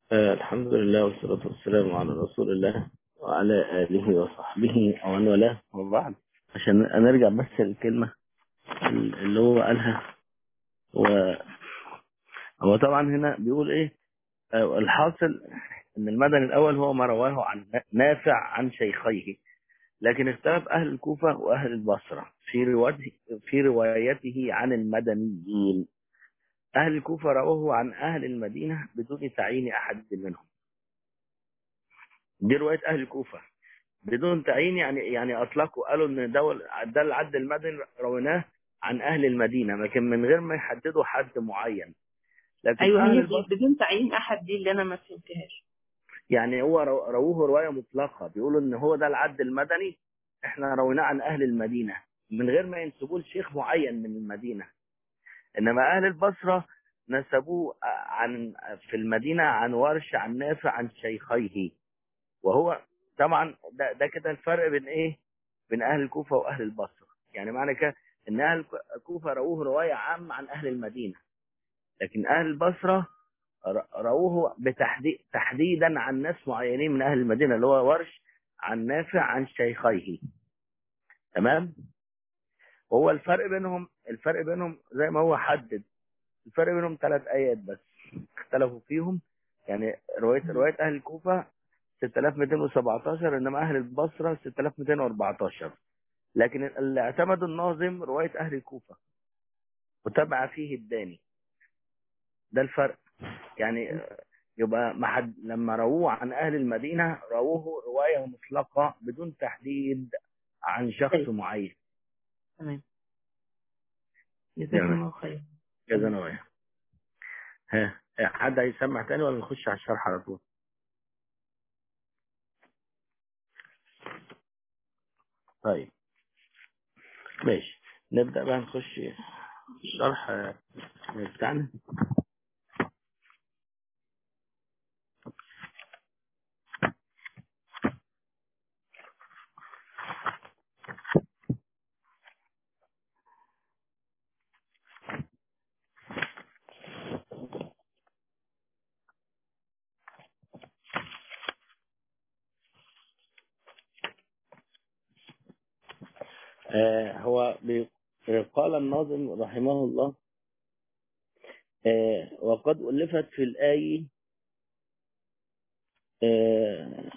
آه الحمد لله والصلاة والسلام على رسول الله وعلى آله وصحبه ومن والاه وبعد عشان نرجع بس الكلمة اللي هو قالها و هو طبعا هنا بيقول ايه آه الحاصل ان المدني الاول هو ما رواه عن نافع عن شيخيه لكن اختلف اهل الكوفة واهل البصرة في روايته في روايته عن المدنيين أهل الكوفة رواه عن أهل المدينة بدون تعيين أحد منهم دي رواية أهل الكوفة بدون تعيين يعني يعني أطلقوا قالوا إن ده ده العد المدني رويناه عن أهل المدينة لكن من غير ما يحددوا حد معين لكن ايوه أهل هي البصرة بدون تعيين احد دي اللي انا ما فهمتهاش يعني هو رو- رووه رواية مطلقة بيقولوا إن هو ده العد المدني إحنا رويناه عن أهل المدينة من غير ما ينسبوه لشيخ معين من المدينة إنما أهل البصرة نسبوه عن في المدينة عن ورش عن نافع عن شيخيه وهو طبعا ده, ده كده الفرق بين إيه بين أهل الكوفة وأهل البصرة يعني معنى كده إن أهل الكوفة رووه رواية عامة عن أهل المدينة لكن أهل البصرة ر- رووه بتحديد تحديدا عن ناس معينين من أهل المدينة اللي هو ورش عن نافع عن شيخيه تمام هو الفرق بينهم الفرق بينهم زي ما هو حدد الفرق بينهم ثلاث آيات بس اختلفوا فيهم يعني رواية رواية أهل الكوفة 6217 إنما أهل البصرة 6214 لكن اللي اعتمد الناظم رواية أهل الكوفة وتبع فيه الداني ده الفرق يعني يبقى ما حد لما رووه عن أهل المدينة رووه رواية مطلقة بدون تحديد عن شخص طيب. معين تمام جزاك يعني. الله خير كذا نوعية ها حد هيسمع تاني ولا نخش على الشرح على طول طيب ماشي نبدأ بقى نخش الشرح آه، بتاعنا آه، هو بي- قال الناظم رحمه الله آه، وقد ألفت في الآية آه،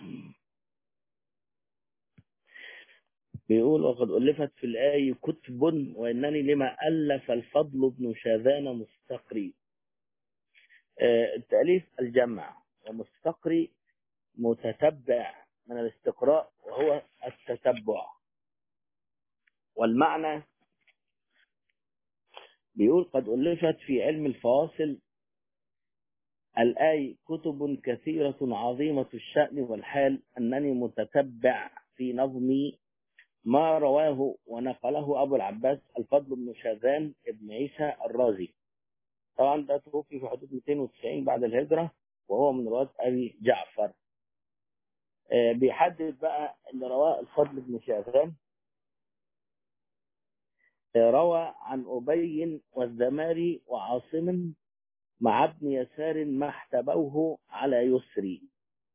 بيقول وقد ألفت في الآية كتب وإنني لما ألف الفضل بن شاذان مستقري آه، التأليف الجمع ومستقري متتبع من الاستقراء وهو التتبع والمعنى بيقول قد ألفت في علم الفواصل الآي كتب كثيرة عظيمة الشأن والحال أنني متتبع في نظمي ما رواه ونقله أبو العباس الفضل بن شاذان ابن عيسى الرازي طبعا ده توفي في حدود 290 بعد الهجرة وهو من رواة أبي جعفر آه، بيحدد بقى اللي رواه الفضل بن شاذان آه، روى عن أبي والزماري وعاصم مع ابن يسار ما احتبوه على يسري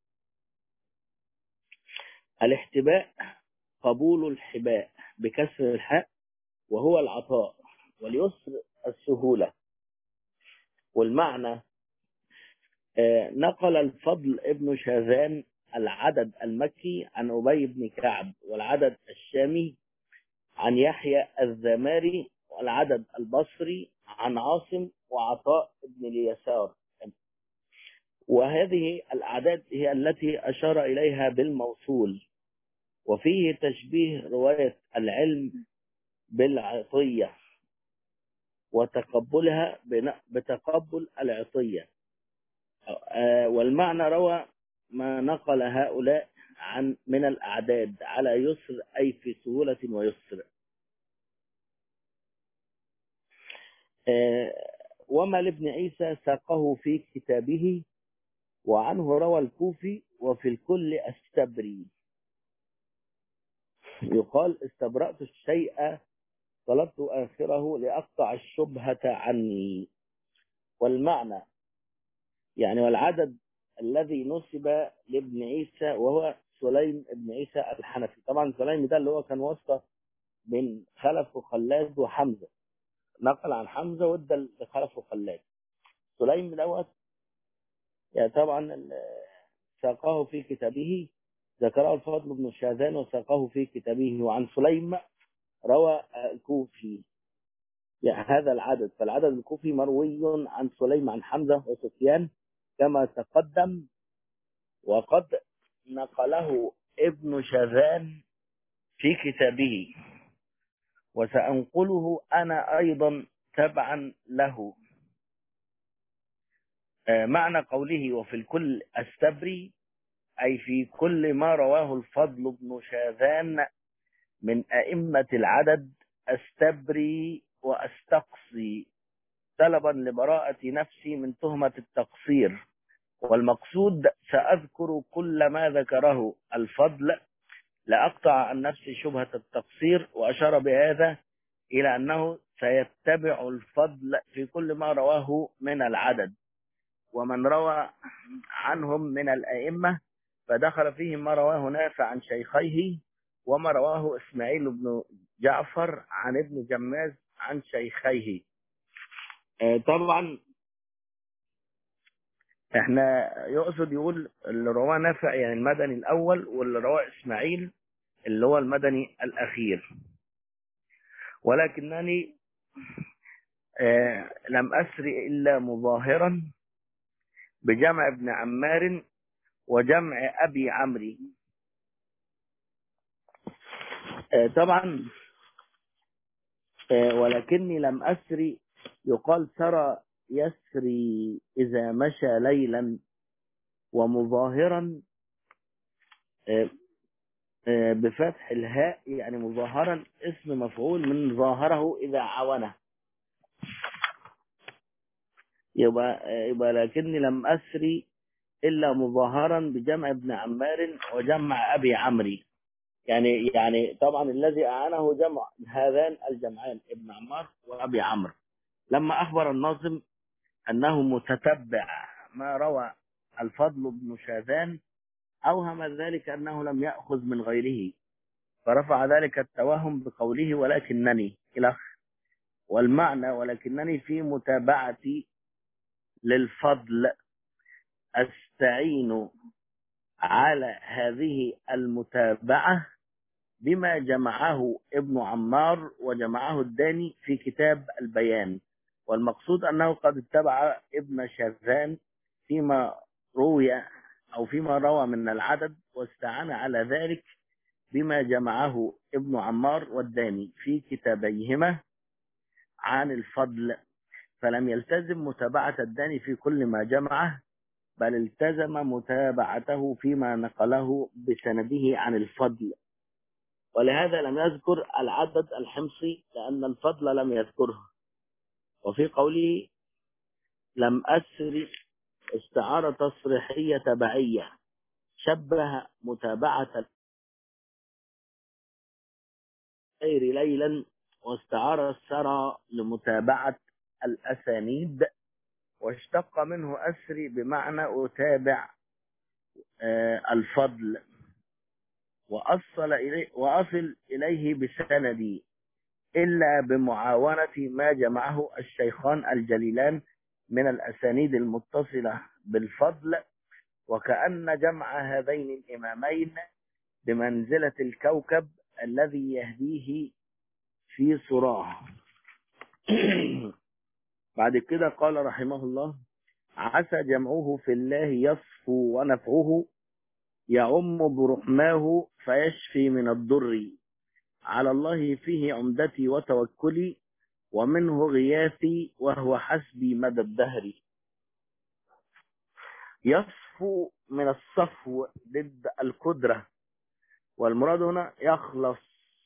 الاحتباء قبول الحباء بكسر الحاء وهو العطاء واليسر السهولة والمعنى آه، نقل الفضل ابن شاذان العدد المكي عن أبي بن كعب والعدد الشامي عن يحيى الزماري والعدد البصري عن عاصم وعطاء بن اليسار وهذه الأعداد هي التي أشار إليها بالموصول وفيه تشبيه رواية العلم بالعطية وتقبلها بن- بتقبل العطية آه، والمعنى روى ما نقل هؤلاء عن من الأعداد على يسر أي في سهولة ويسر آه، وما لابن عيسى ساقه في كتابه وعنه روى الكوفي وفي الكل استبري يقال استبرأت الشيء طلبت آخره لأقطع الشبهة عني والمعنى يعني والعدد الذي نسب لابن عيسى وهو سليم بن عيسى الحنفي طبعا سليم ده اللي هو كان واسطة بين خلف وخلاد وحمزة نقل عن حمزة وادى لخلف وخلاد سليم دوت يعني طبعا ال- ساقه في كتابه ذكره الفضل بن الشاذان وساقه في كتابه وعن سليم روى الكوفي يعني هذا العدد فالعدد الكوفي مروي عن سليم عن حمزة وسفيان كما تقدم وقد نقله ابن شاذان في كتابه وسأنقله أنا أيضا تبعا له آه، معنى قوله وفي الكل أستبري أي في كل ما رواه الفضل بن شاذان من أئمة العدد أستبري وأستقصي طلبا لبراءة نفسي من تهمة التقصير والمقصود سأذكر كل ما ذكره الفضل لأقطع عن نفسي شبهة التقصير وأشار بهذا إلى أنه سيتبع الفضل في كل ما رواه من العدد ومن روى عنهم من الأئمة فدخل فيه ما رواه نافع عن شيخيه وما رواه إسماعيل بن جعفر عن ابن جماز عن شيخيه آه، طبعا احنا يقصد يقول اللي رواه نافع يعني المدني الأول واللي رواه إسماعيل اللي هو المدني الأخير ولكنني آه، لم أسري إلا مظاهرا بجمع ابن عمار وجمع أبي عمري آه، طبعا آه، ولكني لم أسري يقال سرى يسري إذا مشى ليلا ومظاهرا آه، آه، بفتح الهاء يعني مظاهرا اسم مفعول من ظاهره إذا عونه يبقى آه، يبقى لكني لم أسري إلا مظاهرا بجمع ابن عمار وجمع أبي عمري يعني يعني طبعا الذي أعانه جمع هذان الجمعان ابن عمار وأبي عمرو لما أخبر الناظم أنه متتبع ما روى الفضل بن شاذان أوهم ذلك أنه لم يأخذ من غيره فرفع ذلك التوهم بقوله ولكنني إلى والمعنى ولكنني في متابعتي للفضل أستعين على هذه المتابعة بما جمعه ابن عمار وجمعه الداني في كتاب البيان والمقصود أنه قد اتبع ابن شاذان فيما روي أو فيما روى من العدد واستعان على ذلك بما جمعه ابن عمار والداني في كتابيهما عن الفضل فلم يلتزم متابعة الداني في كل ما جمعه بل التزم متابعته فيما نقله بسنده عن الفضل ولهذا لم يذكر العدد الحمصي لأن الفضل لم يذكره وفي قوله لم أسر استعارة تصريحية تبعية شبه متابعة الخير ليلا واستعار السرى لمتابعة الأسانيد واشتق منه أسري بمعنى أتابع آه، الفضل وأصل إليه وأصل إليه بسندي إلا بمعاونة ما جمعه الشيخان الجليلان من الأسانيد المتصلة بالفضل وكأن جمع هذين الإمامين بمنزلة الكوكب الذي يهديه في صراع بعد كده قال رحمه الله عسى جمعه في الله يصفو ونفعه يعم برحماه فيشفي من الضر على الله فيه عمدتي وتوكلي ومنه غياثي وهو حسبي مدى الدهر يصفو من الصفو ضد القدرة والمراد هنا يخلص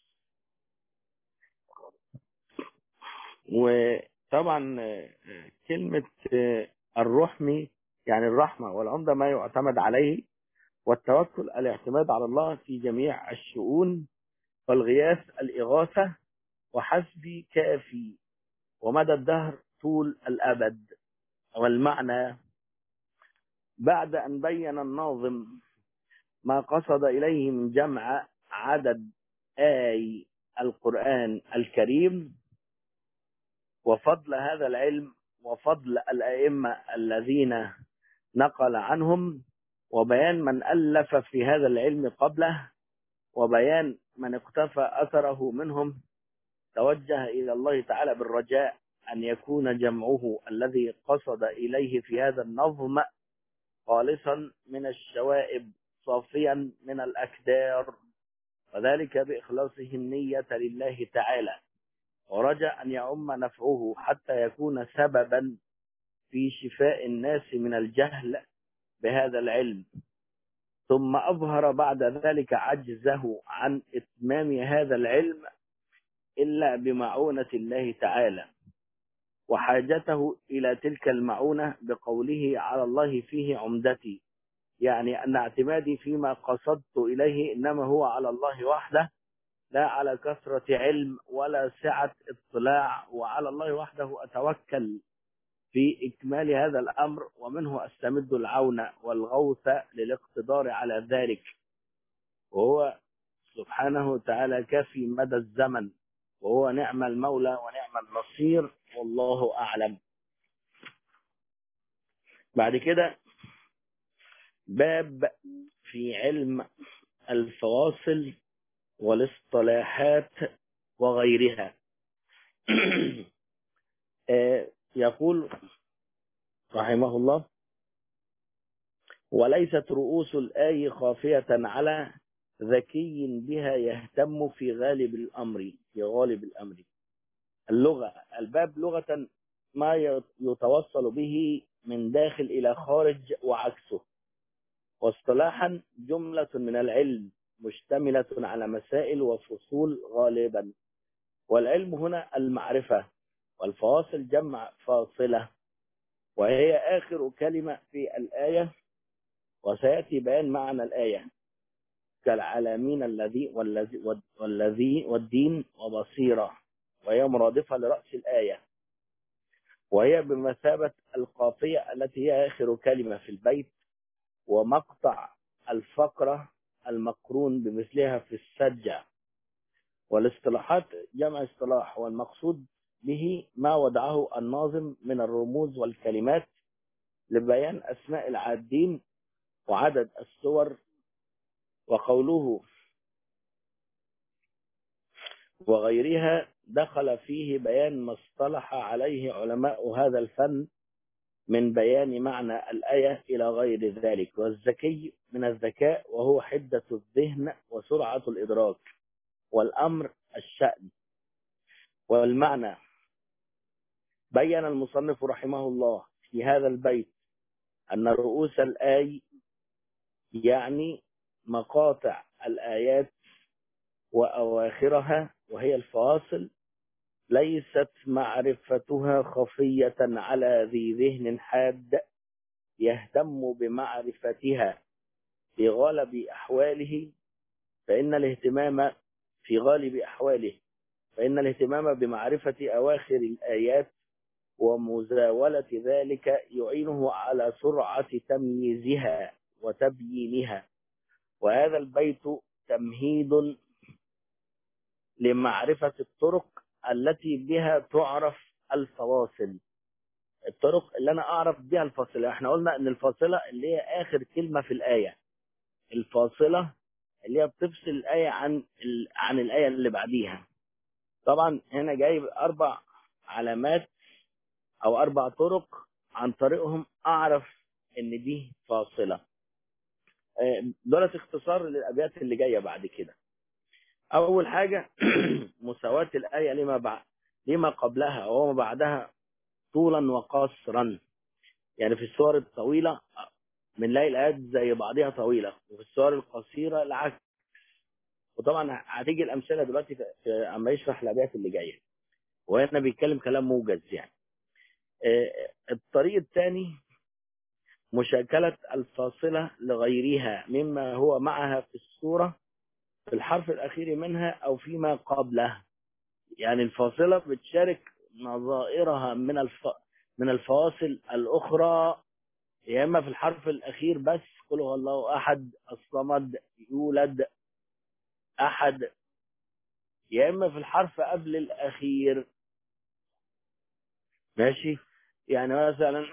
وطبعا كلمة الرحمي يعني الرحمة والعمدة ما يعتمد عليه والتوكل الاعتماد على الله في جميع الشؤون والغياث الإغاثة وحسبي كافي ومدى الدهر طول الأبد والمعنى بعد أن بين الناظم ما قصد إليه من جمع عدد آي القرآن الكريم وفضل هذا العلم وفضل الأئمة الذين نقل عنهم وبيان من ألف في هذا العلم قبله وبيان من اقتفى أثره منهم توجه إلى الله تعالى بالرجاء أن يكون جمعه الذي قصد إليه في هذا النظم خالصا من الشوائب صافيا من الأكدار وذلك بإخلاصه النية لله تعالى ورجى أن يعم نفعه حتى يكون سببا في شفاء الناس من الجهل بهذا العلم ثم أظهر بعد ذلك عجزه عن إتمام هذا العلم إلا بمعونة الله تعالى وحاجته إلى تلك المعونة بقوله على الله فيه عمدتي يعني أن اعتمادي فيما قصدت إليه إنما هو على الله وحده لا على كثرة علم ولا سعة اطلاع وعلى الله وحده أتوكل في إكمال هذا الأمر ومنه أستمد العون والغوث للاقتدار على ذلك وهو سبحانه وتعالى كافي مدى الزمن وهو نعم المولى ونعم النصير والله أعلم بعد كده باب في علم الفواصل والاصطلاحات وغيرها يقول رحمه الله وليست رؤوس الآي خافية على ذكي بها يهتم في غالب الأمر في غالب الأمر اللغة الباب لغة ما يتوصل به من داخل إلى خارج وعكسه واصطلاحا جملة من العلم مشتملة على مسائل وفصول غالبا والعلم هنا المعرفة والفواصل جمع فاصلة وهي آخر كلمة في الآية وسيأتي بيان معنى الآية كالعالمين الذي والذي والذي والدين وبصيرة وهي مرادفة لرأس الآية وهي بمثابة القافية التي هي آخر كلمة في البيت ومقطع الفقرة المقرون بمثلها في السجع والاصطلاحات جمع اصطلاح والمقصود به ما وضعه الناظم من الرموز والكلمات لبيان أسماء العادين وعدد السور وقوله وغيرها دخل فيه بيان ما اصطلح عليه علماء هذا الفن من بيان معنى الآية إلى غير ذلك والذكي من الذكاء وهو حدة الذهن وسرعة الإدراك والأمر الشأن والمعنى بين المصنف رحمه الله في هذا البيت أن رؤوس الآي يعني مقاطع الآيات وأواخرها وهي الفواصل ليست معرفتها خفية على ذي ذهن حاد يهتم بمعرفتها في غالب أحواله فإن الاهتمام في غالب أحواله فإن الاهتمام بمعرفة أواخر الآيات ومزاولة ذلك يعينه على سرعة تمييزها وتبيينها وهذا البيت تمهيد لمعرفة الطرق التي بها تعرف الفواصل الطرق اللي انا اعرف بها الفاصله احنا قلنا ان الفاصله اللي هي اخر كلمه في الايه الفاصله اللي هي بتفصل الايه عن ال... عن الايه اللي بعديها طبعا هنا جايب اربع علامات او اربع طرق عن طريقهم اعرف ان دي فاصله دولت اختصار للابيات اللي جايه بعد كده اول حاجه مساواه الايه لما بعد لما قبلها وما بعدها طولا وقصرا يعني في السور الطويله بنلاقي الايات زي بعضها طويله وفي السور القصيره العكس وطبعا هتيجي الامثله دلوقتي اما يشرح الابيات اللي جايه وهنا بيتكلم كلام موجز يعني الطريق الثاني مشاكلة الفاصلة لغيرها مما هو معها في السورة في الحرف الأخير منها أو فيما قبله يعني الفاصلة بتشارك نظائرها من الف... من الفواصل الأخرى يا إما في الحرف الأخير بس قل هو الله أحد الصمد يولد أحد يا إما في الحرف قبل الأخير ماشي يعني مثلا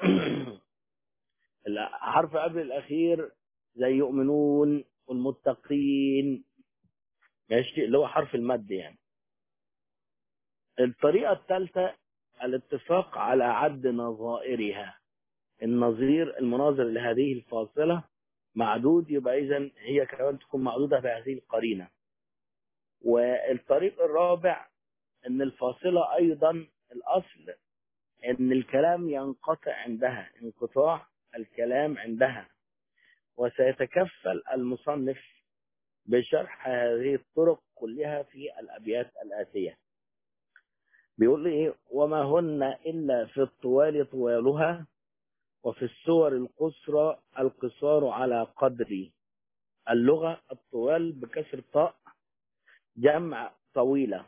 الحرف قبل الأخير زي يؤمنون والمتقين ماشي اللي هو حرف المد يعني الطريقة الثالثة الاتفاق على عد نظائرها النظير المناظر لهذه الفاصلة معدود يبقى إذا هي كمان تكون معدودة بهذه القرينة والطريق الرابع أن الفاصلة أيضا الأصل أن الكلام ينقطع عندها انقطاع الكلام عندها وسيتكفل المصنف بشرح هذه الطرق كلها في الأبيات الآتية بيقول لي إيه وما هن إلا في الطوال طوالها وفي السور القصرى القصار على قدر اللغة الطوال بكسر طاء جمع طويلة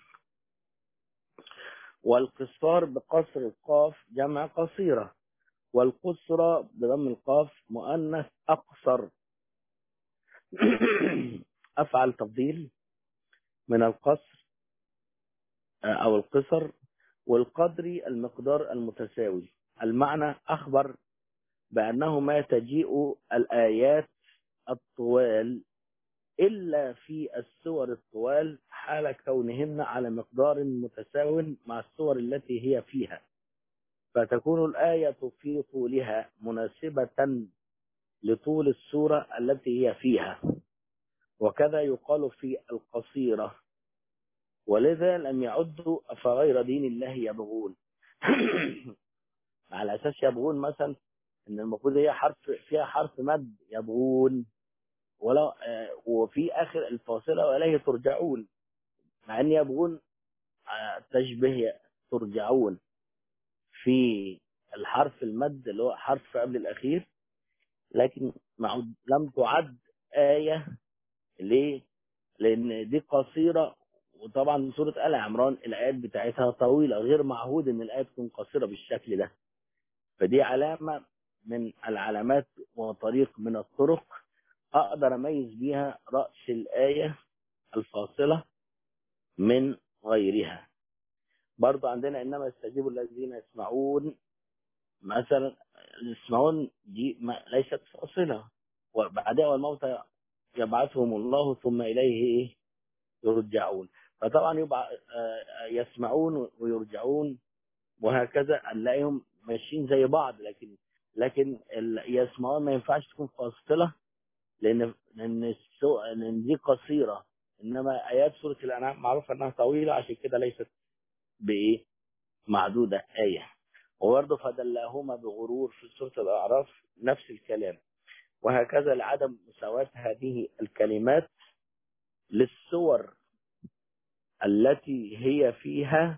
والقصار بقصر القاف جمع قصيرة والقصرى بضم القاف مؤنث أقصر أفعل تفضيل من القصر أو القصر والقدر المقدار المتساوي المعنى أخبر بأنه ما تجيء الآيات الطوال إلا في السور الطوال حال كونهن على مقدار متساو مع السور التي هي فيها فتكون الآية في طولها مناسبة لطول السورة التي هي فيها وكذا يقال في القصيرة ولذا لم يعدوا أفغير دين الله يبغون على أساس يبغون مثلا إن المفروض هي حرف فيها حرف مد يبغون ولا وفي آخر الفاصلة وإليه ترجعون مع أن يبغون تشبه ترجعون في الحرف المد اللي هو حرف قبل الأخير لكن لم تعد آية ليه؟ لأن دي قصيرة وطبعا سورة آل عمران الآيات بتاعتها طويلة غير معهود إن الآية تكون قصيرة بالشكل ده فدي علامة من العلامات وطريق من الطرق أقدر أميز بيها رأس الآية الفاصلة من غيرها برضو عندنا إنما يستجيب الذين يسمعون مثلا يسمعون دي ما ليست فاصلة وبعدها والموتى يبعثهم الله ثم إليه يرجعون فطبعا يبقى يسمعون ويرجعون وهكذا نلاقيهم ماشيين زي بعض لكن لكن يسمعون ما ينفعش تكون فاصلة لأن لأن لأن دي قصيرة إنما آيات سورة الأنعام معروفة إنها طويلة عشان كده ليست بإيه معدودة آية وبرضه فدلاهما بغرور في سورة الأعراف نفس الكلام وهكذا لعدم مساواة هذه الكلمات للصور التي هي فيها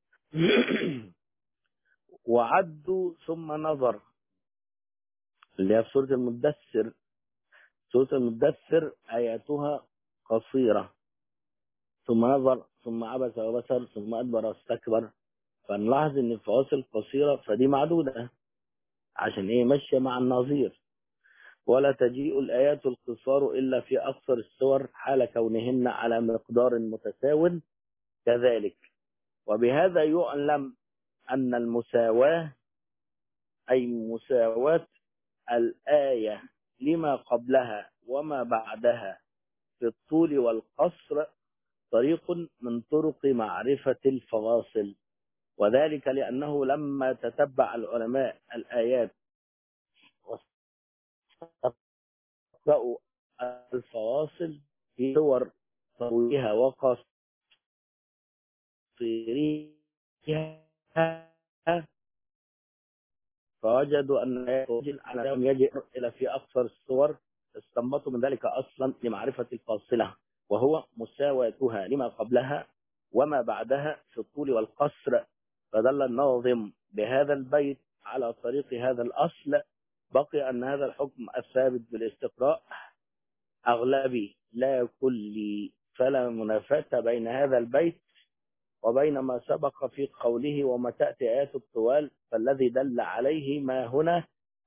وعدوا ثم نظر اللي هي في سورة المدثر سورة المدثر آياتها قصيرة ثم نظر ثم عبس وبصر ثم أدبر واستكبر فنلاحظ ان الفواصل قصيرة فدي معدودة عشان ايه ماشية مع النظير ولا تجيء الآيات القصار إلا في أقصر السور حال كونهن على مقدار متساو كذلك وبهذا يعلم أن المساواة أي مساواة الآية لما قبلها وما بعدها في الطول والقصر طريق من طرق معرفة الفواصل وذلك لأنه لما تتبع العلماء الآيات واستقرأوا الفواصل في صور طويلها وقصيرها فوجدوا أن يجب عليهم يجب إلى في أقصر الصور استنبطوا من ذلك أصلا لمعرفة الفاصلة وهو مساواتها لما قبلها وما بعدها في الطول والقصر فدل الناظم بهذا البيت على طريق هذا الأصل بقي أن هذا الحكم الثابت بالاستقراء أغلبي لا كلي فلا منافاة بين هذا البيت وبين ما سبق في قوله وما تأتي آيات الطوال فالذي دل عليه ما هنا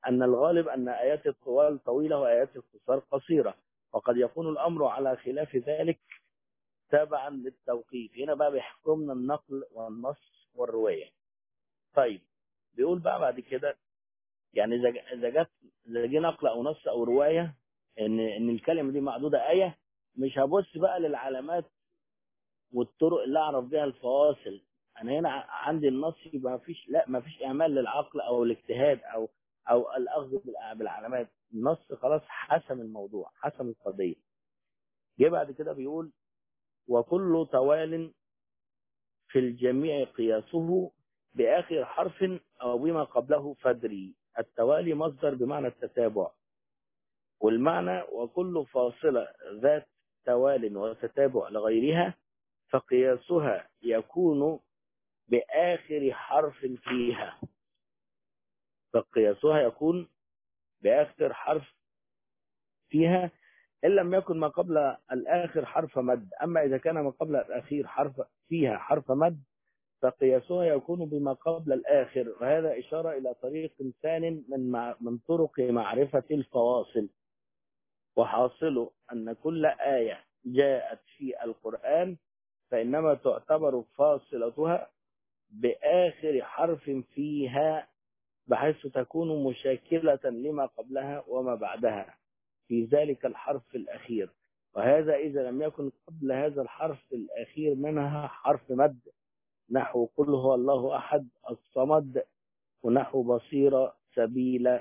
أن الغالب أن آيات الطوال طويلة وآيات القصار قصيرة وقد يكون الأمر على خلاف ذلك تابعا للتوقيف هنا بقى بيحكمنا النقل والنص والرواية طيب بيقول بقى بعد كده يعني إذا إذا جت إذا جه نقل أو نص أو رواية إن إن الكلمة دي معدودة آية مش هبص بقى للعلامات والطرق اللي أعرف بيها الفواصل أنا هنا عندي النص يبقى ما فيش لا ما فيش إعمال للعقل أو الاجتهاد أو أو الأخذ بالعلامات النص خلاص حسم الموضوع حسم القضية جه بعد كده بيقول وكل توال في الجميع قياسه بآخر حرف أو بما قبله فدري التوالي مصدر بمعنى التتابع والمعنى وكل فاصلة ذات توال وتتابع لغيرها فقياسها يكون بآخر حرف فيها فقياسها يكون بآخر حرف فيها إن لم يكن ما قبل الآخر حرف مد أما إذا كان ما قبل الأخير حرف فيها حرف مد فقياسها يكون بما قبل الآخر وهذا إشارة إلى طريق ثان من مع من طرق معرفة الفواصل وحاصله أن كل آية جاءت في القرآن فإنما تعتبر فاصلتها بآخر حرف فيها بحيث تكون مشاكلة لما قبلها وما بعدها في ذلك الحرف الأخير وهذا إذا لم يكن قبل هذا الحرف الأخير منها حرف مد نحو قل هو الله أحد الصمد ونحو بصيرة سبيل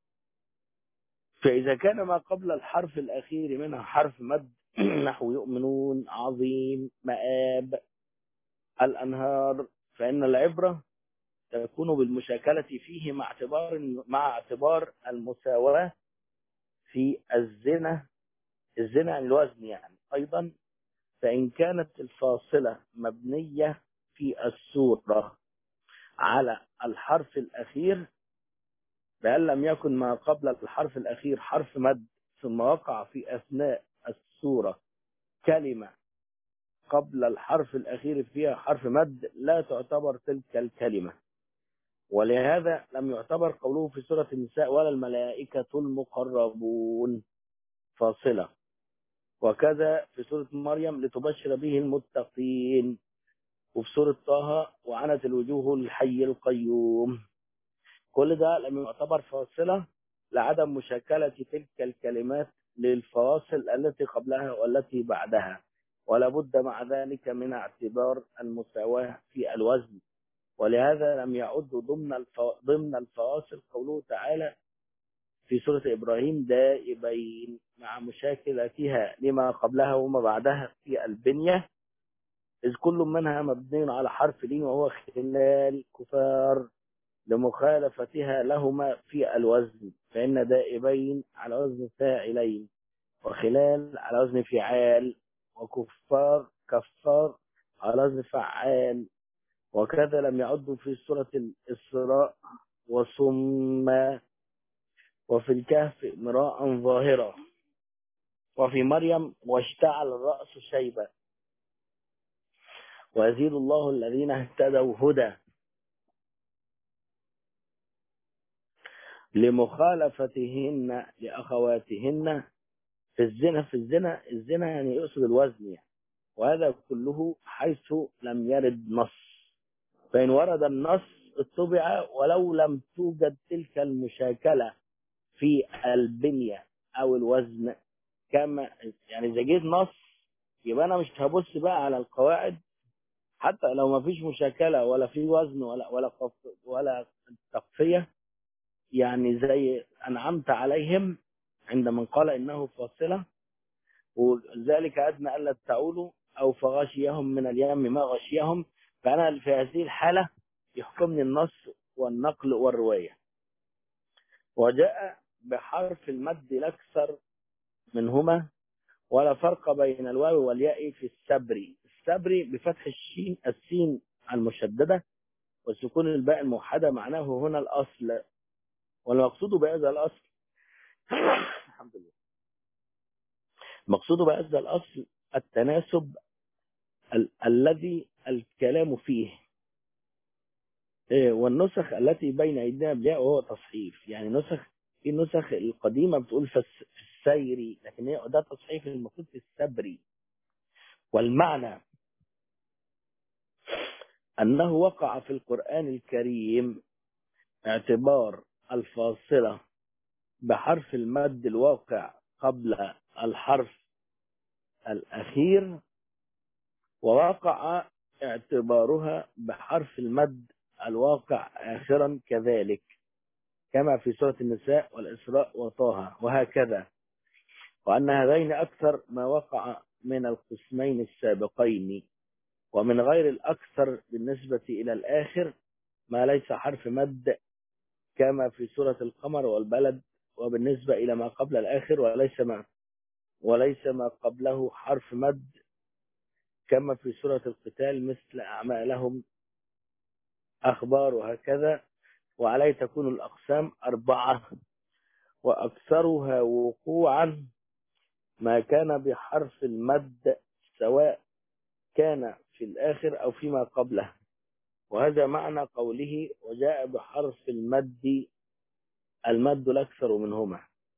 فإذا كان ما قبل الحرف الأخير منها حرف مد نحو يؤمنون عظيم مآب الأنهار فإن العبرة تكون بالمشاكلة فيه مع اعتبار مع اعتبار المساواة في الزنا الزنا عن الوزن يعني أيضا فإن كانت الفاصلة مبنية في السورة على الحرف الأخير بأن لم يكن ما قبل الحرف الأخير حرف مد ثم وقع في أثناء السورة كلمة قبل الحرف الأخير فيها حرف مد لا تعتبر تلك الكلمة ولهذا لم يعتبر قوله في سورة النساء ولا الملائكة المقربون فاصلة وكذا في سورة مريم لتبشر به المتقين وفي سورة طه وعنت الوجوه الحي القيوم كل ده لم يعتبر فاصلة لعدم مشاكلة تلك الكلمات للفواصل التي قبلها والتي بعدها ولا بد مع ذلك من اعتبار المساواة في الوزن ولهذا لم يعد ضمن الفو... ضمن الفواصل قوله تعالى في سورة إبراهيم دائبين مع مشاكلتها لما قبلها وما بعدها في البنية إذ كل منها مبني على حرف لين وهو خلال كفار لمخالفتها لهما في الوزن فإن دائبين على وزن فاعلين وخلال على وزن فعال وكفار كفار على وزن فعال وكذا لم يعد في سورة الإسراء وصم وفي الكهف مراء ظاهرة وفي مريم واشتعل الرأس شيبة ويزيد الله الذين اهتدوا هدى لمخالفتهن لأخواتهن في الزنا في الزنا الزنا يعني يقصد الوزن يعني وهذا كله حيث لم يرد نص فإن ورد النص اتبع ولو لم توجد تلك المشاكلة في البنية أو الوزن كما يعني إذا جيت نص يبقى أنا مش هبص بقى على القواعد حتى لو ما فيش مشاكلة ولا في وزن ولا ولا ولا تقفية يعني زي أنعمت عليهم عند من قال إنه فاصلة وذلك أدنى ألا تعولوا أو فغشيهم من اليم ما غشيهم فأنا في هذه الحالة يحكمني النص والنقل والرواية وجاء بحرف المد الأكثر منهما ولا فرق بين الواو والياء في السبري السبري بفتح الشين السين المشددة وسكون الباء الموحدة معناه هنا الأصل والمقصود بهذا الأصل الحمد لله المقصود بهذا الأصل التناسب ال الذي الكلام فيه إيه، والنسخ التي بين أيدينا بها وهو تصحيف يعني نسخ في نسخ القديمة بتقول في الس- في السيري لكن هي ده تصحيف المفروض في السبري والمعنى أنه وقع في القرآن الكريم اعتبار الفاصلة بحرف المد الواقع قبل الحرف الأخير ووقع اعتبارها بحرف المد الواقع آخرا كذلك كما في سورة النساء والإسراء وطه وهكذا وأن هذين أكثر ما وقع من القسمين السابقين ومن غير الأكثر بالنسبة إلى الآخر ما ليس حرف مد كما في سورة القمر والبلد وبالنسبة إلى ما قبل الآخر وليس ما وليس ما قبله حرف مد كما في سورة القتال مثل أعمالهم أخبار وهكذا وعليه تكون الأقسام أربعة وأكثرها وقوعا ما كان بحرف المد سواء كان في الآخر أو فيما قبله وهذا معنى قوله وجاء بحرف المد المد الأكثر منهما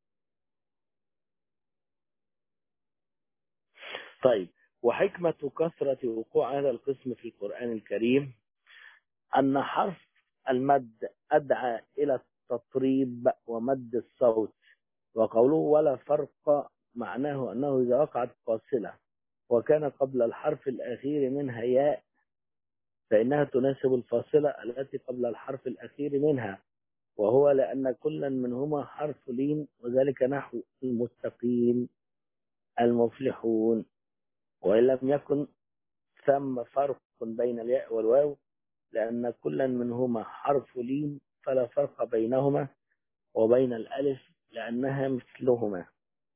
طيب وحكمة كثرة وقوع هذا القسم في القرآن الكريم أن حرف المد أدعى إلى التطريب ومد الصوت وقوله ولا فرق معناه أنه إذا وقعت فاصلة وكان قبل الحرف الأخير منها ياء فإنها تناسب الفاصلة التي قبل الحرف الأخير منها وهو لأن كلا منهما حرف لين وذلك نحو المتقين المفلحون وإن لم يكن ثم فرق بين الياء والواو لأن كلا منهما حرف لين فلا فرق بينهما وبين الألف لأنها مثلهما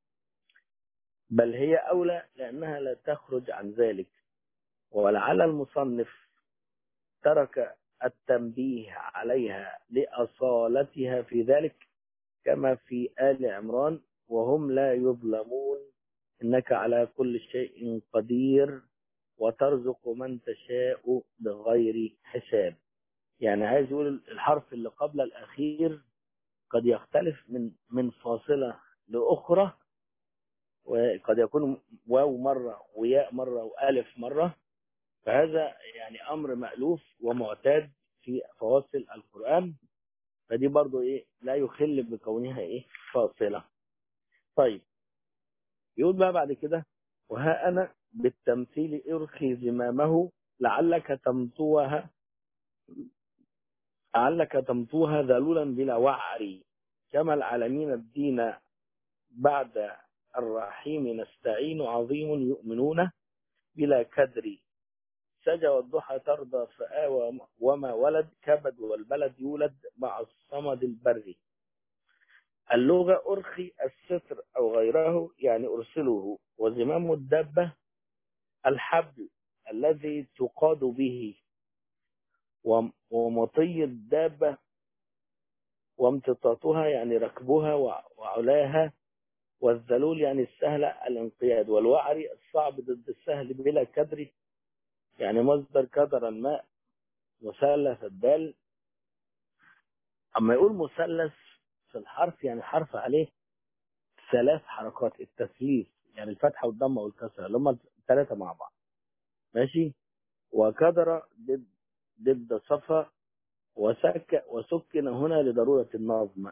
بل هي أولى لأنها لا تخرج عن ذلك ولعل المصنف ترك التنبيه عليها لأصالتها في ذلك كما في آل عمران وهم لا يظلمون إنك على كل شيء قدير وترزق من تشاء بغير حساب يعني عايز يقول الحرف اللي قبل الأخير قد يختلف من من فاصلة لأخرى وقد يكون واو مرة وياء مرة وألف مرة فهذا يعني أمر مألوف ومعتاد في فواصل القرآن فدي برضو إيه لا يخل بكونها إيه فاصلة طيب يقول بقى بعد كده وها أنا بالتمثيل ارخي زمامه لعلك تمطوها لعلك تمطوها ذلولا بلا وعر كما العالمين الدين بعد الرحيم نستعين عظيم يؤمنون بلا كدر سجى والضحى ترضى فآوى وما ولد كبد والبلد يولد مع الصمد البري اللغة أرخي الستر أو غيره يعني أرسله وزمام الدابة الحبل الذي تقاد به ومطي الدابة وامتطاطها يعني ركبها وعلاها والذلول يعني السهل الانقياد والوعري الصعب ضد السهل بلا كدر يعني مصدر كدر الماء مثلث الدال أما يقول مثلث في الحرف يعني حرف عليه ثلاث حركات التثليث يعني الفتحة والضمة والكسرة اللي هم الثلاثة مع بعض ماشي وكدر ضد ضد صفا وسك وسكن هنا لضرورة النظم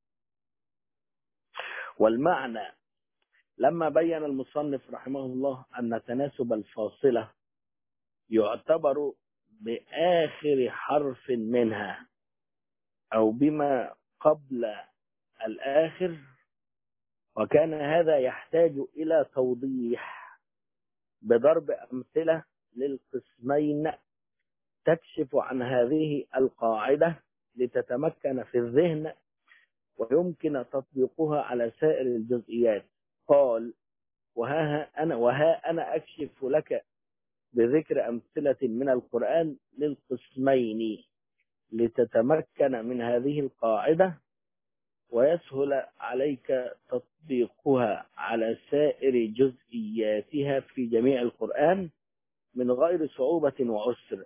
والمعنى لما بين المصنف رحمه الله أن تناسب الفاصلة يعتبر بآخر حرف منها أو بما قبل الآخر وكان هذا يحتاج إلى توضيح بضرب أمثلة للقسمين تكشف عن هذه القاعدة لتتمكن في الذهن ويمكن تطبيقها على سائر الجزئيات قال وها أنا وها أنا أكشف لك بذكر أمثلة من القرآن للقسمين لتتمكن من هذه القاعدة ويسهل عليك تطبيقها على سائر جزئياتها في جميع القرآن من غير صعوبة وعسر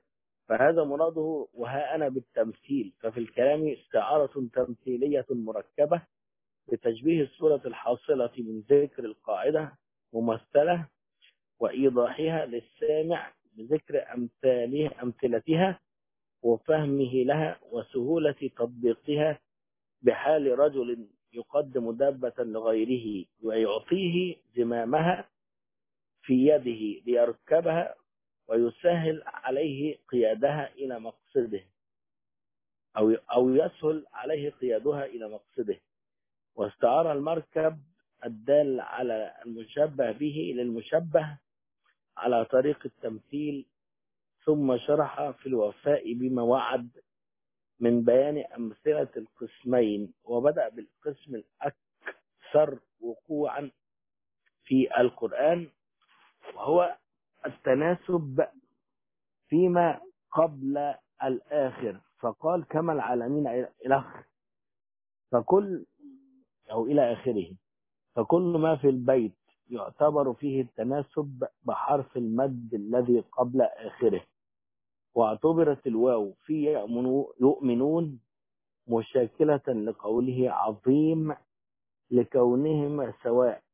فهذا مراده وها أنا بالتمثيل ففي الكلام استعارة تمثيلية مركبة بتشبيه الصورة الحاصلة من ذكر القاعدة ممثلة وإيضاحها للسامع بذكر أمثالها أمثلتها وفهمه لها وسهولة تطبيقها بحال رجل يقدم دابة لغيره ويعطيه زمامها في يده ليركبها ويسهل عليه قيادها إلى مقصده أو أو يسهل عليه قيادها إلى مقصده واستعار المركب الدال على المشبه به للمشبه على طريق التمثيل ثم شرح في الوفاء بما وعد من بيان أمثلة القسمين وبدأ بالقسم الأكثر وقوعا في القرآن وهو التناسب فيما قبل الآخر فقال كما العالمين إلى آخر فكل أو إلى آخره فكل ما في البيت يعتبر فيه التناسب بحرف المد الذي قبل آخره واعتبرت الواو في يؤمنون مشاكلة لقوله عظيم لكونهما سواء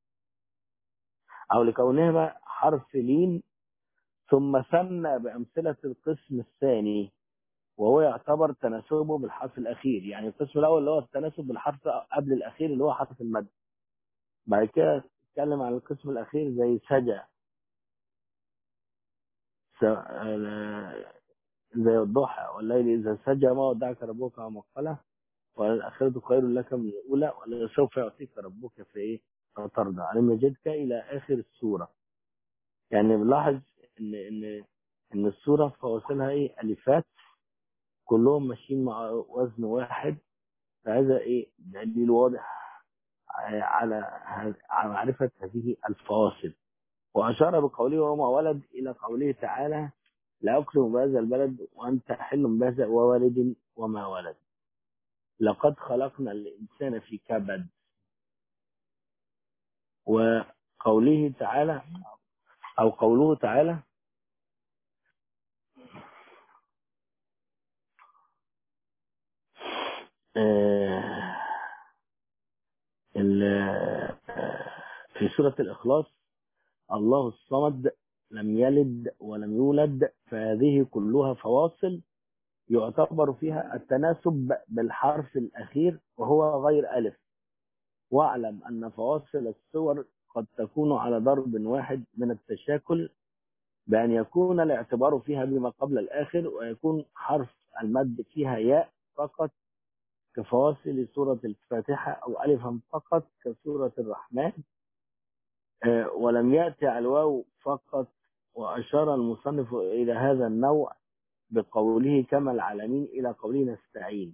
أو لكونهما حرف لين ثم ثنى بأمثلة القسم الثاني وهو يعتبر تناسبه بالحرف الأخير يعني القسم الأول اللي هو التناسب بالحرف قبل الأخير اللي هو حرف المد بعد كده اتكلم عن القسم الأخير زي سجى زي الضحى والليل إذا سجى ما ودعك ربك وما قلى والآخرة خير لك من الأولى ولسوف يعطيك ربك في إيه فترضى ألم يجدك إلى آخر السورة يعني بنلاحظ إن إن إن السورة فواصلها إيه ألفات كلهم ماشيين مع وزن واحد فهذا إيه دليل واضح على على معرفة هذه الفواصل وأشار بقوله وما ولد إلى قوله تعالى لا أقسم بهذا البلد وأنت حل بهذا ووالد وما ولد لقد خلقنا الإنسان في كبد وقوله تعالى أو قوله تعالى في سورة الإخلاص الله الصمد لم يلد ولم يولد فهذه كلها فواصل يعتبر فيها التناسب بالحرف الأخير وهو غير ألف واعلم أن فواصل الصور قد تكون على ضرب واحد من التشاكل بأن يكون الاعتبار فيها بما قبل الآخر ويكون حرف المد فيها ياء فقط كفواصل سورة الفاتحة أو ألفا فقط كسورة الرحمن ولم يأتي على الواو فقط وأشار المصنف إلى هذا النوع بقوله كما العالمين إلى قوله نستعين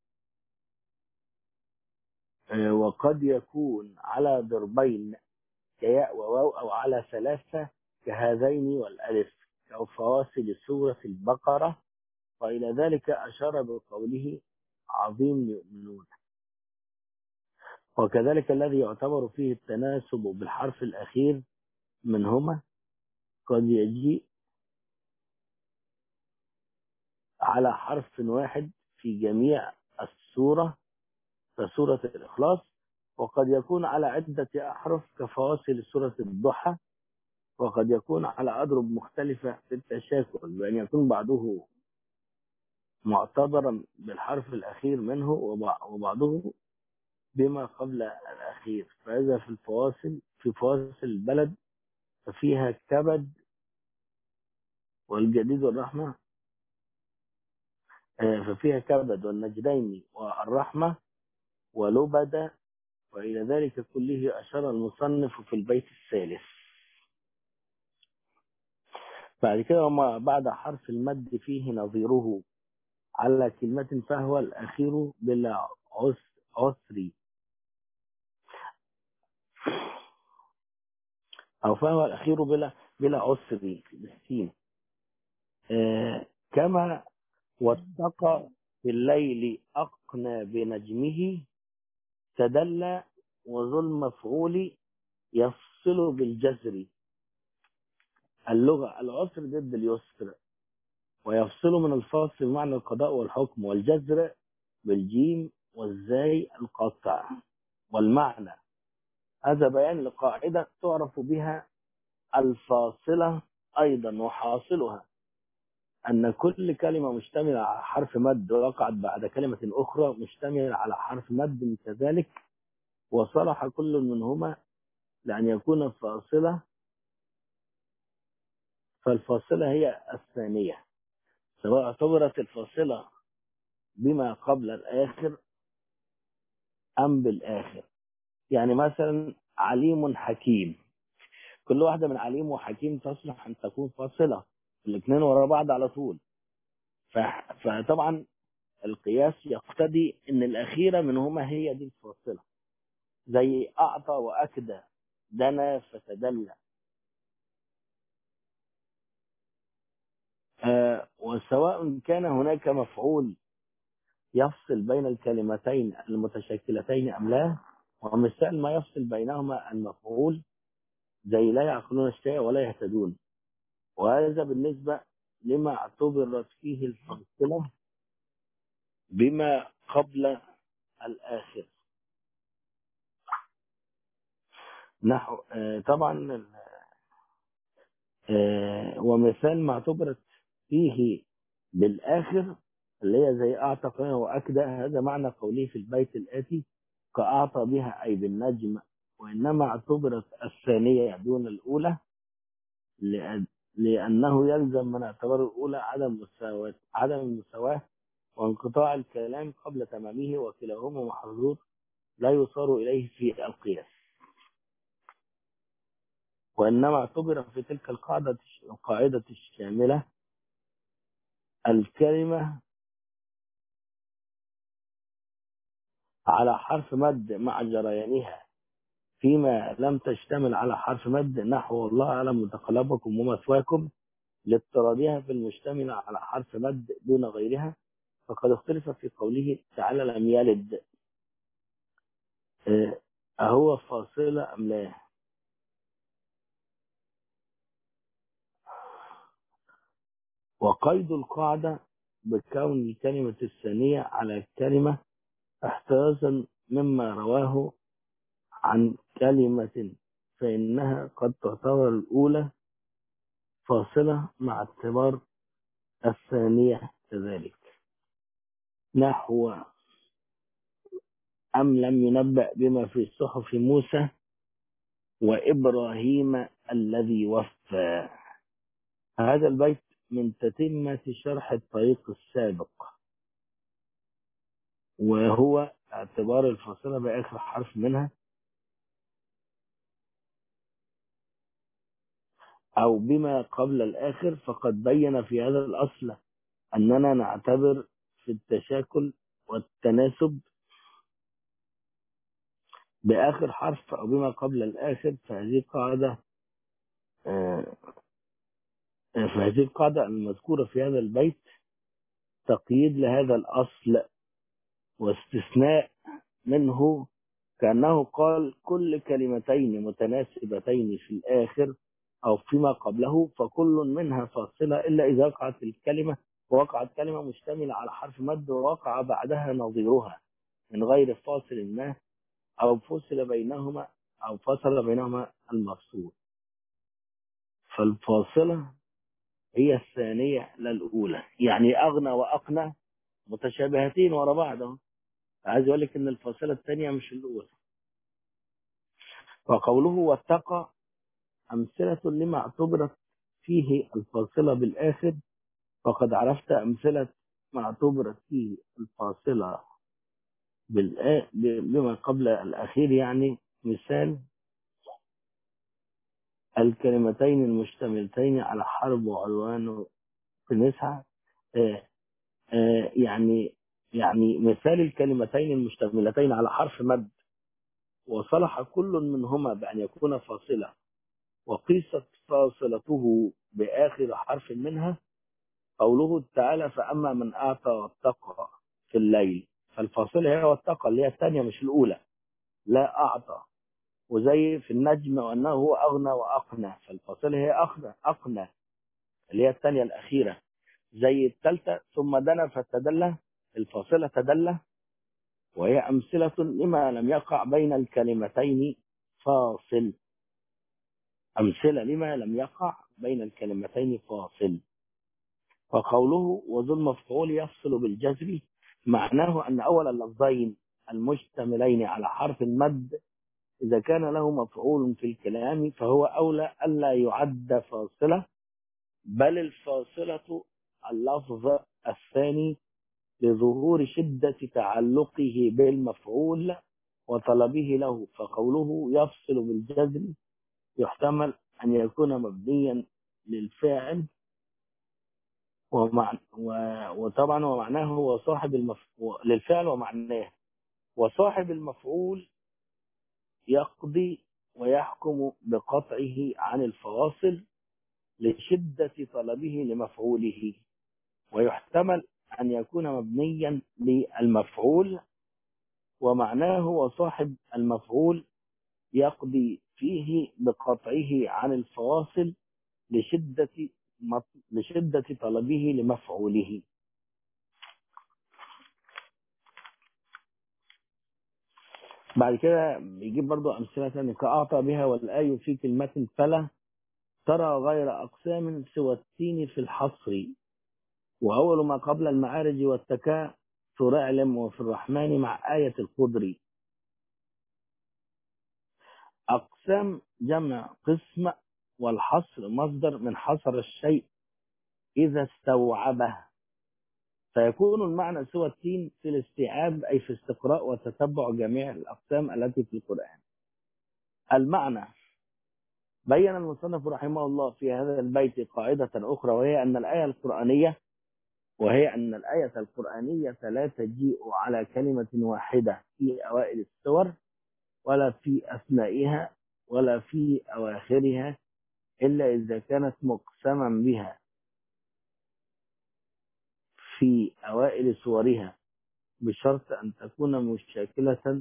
وقد يكون على ضربين كياء وواو أو على ثلاثة كهذين والألف كفواصل سورة البقرة وإلى ذلك أشار بقوله عظيم يؤمنون وكذلك الذي يعتبر فيه التناسب بالحرف الأخير منهما قد يجيء على حرف واحد في جميع السورة كسورة الإخلاص وقد يكون على عدة أحرف كفواصل سورة الضحى وقد يكون على أضرب مختلفة في التشاكل بأن يكون بعضه معتبرا بالحرف الأخير منه وبعضه بما قبل الأخير فإذا في الفواصل في فواصل البلد ففيها كبد والجديد والرحمة ففيها كبد والنجدين والرحمة ولبد وإلى ذلك كله أشار المصنف في البيت الثالث بعد كده وما بعد حرف المد فيه نظيره على كلمة فهو الأخير بلا عسر أو فهو الأخير بلا بلا عسر بالسين آه كما واتقى في الليل أقنى بنجمه تدلى وذو المفعول يفصل بالجزر اللغة العسر ضد اليسر ويفصل من الفاصل بمعنى القضاء والحكم والجزر بالجيم والزاي القطع والمعنى هذا بيان لقاعدة تعرف بها الفاصلة أيضا وحاصلها أن كل كلمة مشتملة على حرف مد وقعت بعد كلمة أخرى مشتملة على حرف مد كذلك وصلح كل منهما لأن يكون فاصلة فالفاصلة هي الثانية سواء اعتبرت الفاصلة بما قبل الآخر أم بالآخر يعني مثلا عليم حكيم كل واحدة من عليم وحكيم تصلح أن تكون فاصلة الاثنين ورا بعض على طول ف- فطبعا القياس يقتضي ان الاخيره منهما هي دي الفاصله زي اعطى واكدى دنا فتدلى آه وسواء كان هناك مفعول يفصل بين الكلمتين المتشكلتين ام لا ومثال ما يفصل بينهما المفعول زي لا يعقلون الشيء ولا يهتدون وهذا بالنسبه لما اعتبرت فيه الفاصله بما قبل الآخر نحو آه، طبعا آه، ومثال ما اعتبرت فيه بالآخر اللي هي زي أعتق وأكدى هذا معنى قوله في البيت الآتي كأعطى بها أي بالنجم وإنما اعتبرت الثانية دون الأولى لأن- لأنه يلزم من اعتبار الأولى عدم مساواة عدم المساواة وانقطاع الكلام قبل تمامه وكلاهما محظوظ لا يصار إليه في القياس وإنما اعتبر في تلك القاعدة القاعدة الشاملة الكلمة على حرف مد مع جريانها فيما لم تشتمل على حرف مد نحو الله أعلم متقلبكم ومثواكم لاضطرادها في المشتمل على حرف مد دون غيرها فقد اختلف في قوله تعالى لم يلد آه، أهو فاصلة أم لا وقيد القاعدة بكون الكلمة الثانية على الكلمة احترازا مما رواه عن كلمة فإنها قد تعتبر الأولى فاصلة مع اعتبار الثانية كذلك نحو أم لم ينبأ بما في صحف موسى وإبراهيم الذي وفى هذا البيت من تتمة شرح الطريق السابق وهو اعتبار الفاصلة بآخر حرف منها أو بما قبل الآخر فقد بين في هذا الأصل أننا نعتبر في التشاكل والتناسب بآخر حرف أو بما قبل الآخر فهذه قاعدة آه، فهذه القاعدة المذكورة في هذا البيت تقييد لهذا الأصل واستثناء منه كأنه قال كل كلمتين متناسبتين في الآخر أو فيما قبله فكل منها فاصلة إلا إذا وقعت الكلمة ووقعت كلمة مشتملة على حرف مد ووقع بعدها نظيرها من غير فاصل ما أو فصل بينهما أو فصل بينهما المفصول فالفاصلة هي الثانية لا الأولى يعني أغنى وأقنى متشابهتين ورا بعض أهو. عايز أقول لك إن الفاصلة الثانية مش الأولى وقوله واتقى أمثلة لما اعتبرت فيه الفاصلة بالآخر فقد عرفت أمثلة ما اعتبرت فيه الفاصلة بالآ... ب- بما قبل الأخير يعني مثال الكلمتين المشتملتين على حرب وعدوان في نسعة آه، آه، يعني يعني مثال الكلمتين المشتملتين على حرف مد وصلح كل منهما بأن يكون فاصلة وقيست فاصلته بآخر حرف منها قوله تعالى فأما من أعطى واتقى في الليل فالفاصلة هي واتقى اللي هي الثانية مش الأولى لا أعطى وزي في النجم وأنه هو أغنى وأقنى فالفاصلة هي أقنى أقنى اللي هي الثانية الأخيرة زي الثالثة ثم دنا فتدلى الفاصلة تدلى وهي أمثلة لما لم يقع بين الكلمتين فاصل أمثلة لما لم يقع بين الكلمتين فاصل فقوله وذو المفعول يفصل بالجزر معناه أن أول اللفظين المشتملين على حرف المد إذا كان له مفعول في الكلام فهو أولى ألا يعد فاصلة بل الفاصلة اللفظ الثاني لظهور شدة تعلقه بالمفعول وطلبه له فقوله يفصل بالجزم يحتمل أن يكون مبنيا للفاعل ومع و... وطبعا ومعناه هو صاحب المفعول للفعل ومعناه وصاحب المفعول يقضي ويحكم بقطعه عن الفواصل لشدة طلبه لمفعوله ويحتمل أن يكون مبنيا للمفعول ومعناه وصاحب المفعول يقضي فيه بقطعه عن الفواصل لشدة لشدة طلبه لمفعوله بعد كده بيجيب برضو أمثلة ثانية كأعطى بها والآي في كلمة فلا ترى غير أقسام سوى التين في الحصر وأول ما قبل المعارج والتكاء اعلم وفي الرحمن مع آية القدر أقسام جمع قسم والحصر مصدر من حصر الشيء إذا استوعبه فيكون المعنى سوى التين في الاستيعاب أي في استقراء وتتبع جميع الأقسام التي في القرآن المعنى بين المصنف رحمه الله في هذا البيت قاعدة أخرى وهي أن الآية القرآنية وهي أن الآية القرآنية لا تجيء على كلمة واحدة في أوائل السور ولا في أثنائها ولا في أواخرها إلا إذا كانت مقسما بها في أوائل سورها بشرط أن تكون مشاكلة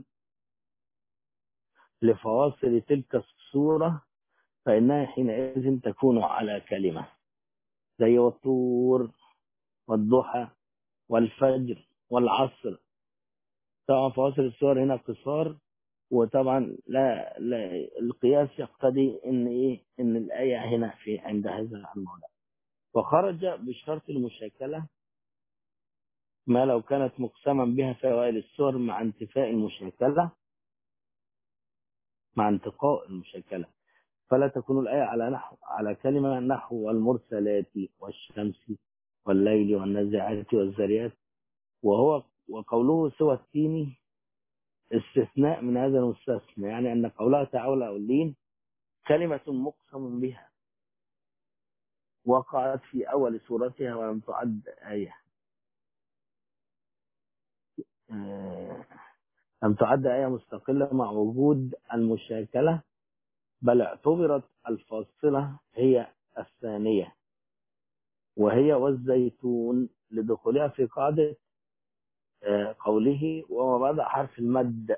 لفواصل تلك السورة فإنها حينئذ تكون على كلمة زي والطور والضحى والفجر والعصر طبعا فواصل السور هنا قصار وطبعا لا, لا القياس يقتضي ان ايه ان الايه هنا في عند هذا الموضع وخرج بشرط المشاكله ما لو كانت مقسما بها في اوائل السور مع انتفاء المشاكله مع انتقاء المشاكله فلا تكون الايه على نحو على كلمه نحو والمرسلات والشمس والليل والنازعات والذريات وهو وقوله سوى التين استثناء من هذا المستثنى يعني أن قولها تعالى أولين كلمة مقسم بها وقعت في أول سورتها ولم تعد آية لم تعد آية مستقلة مع وجود المشاكلة بل اعتبرت الفاصلة هي الثانية وهي والزيتون لدخولها في قاعدة قوله وما بدأ حرف المد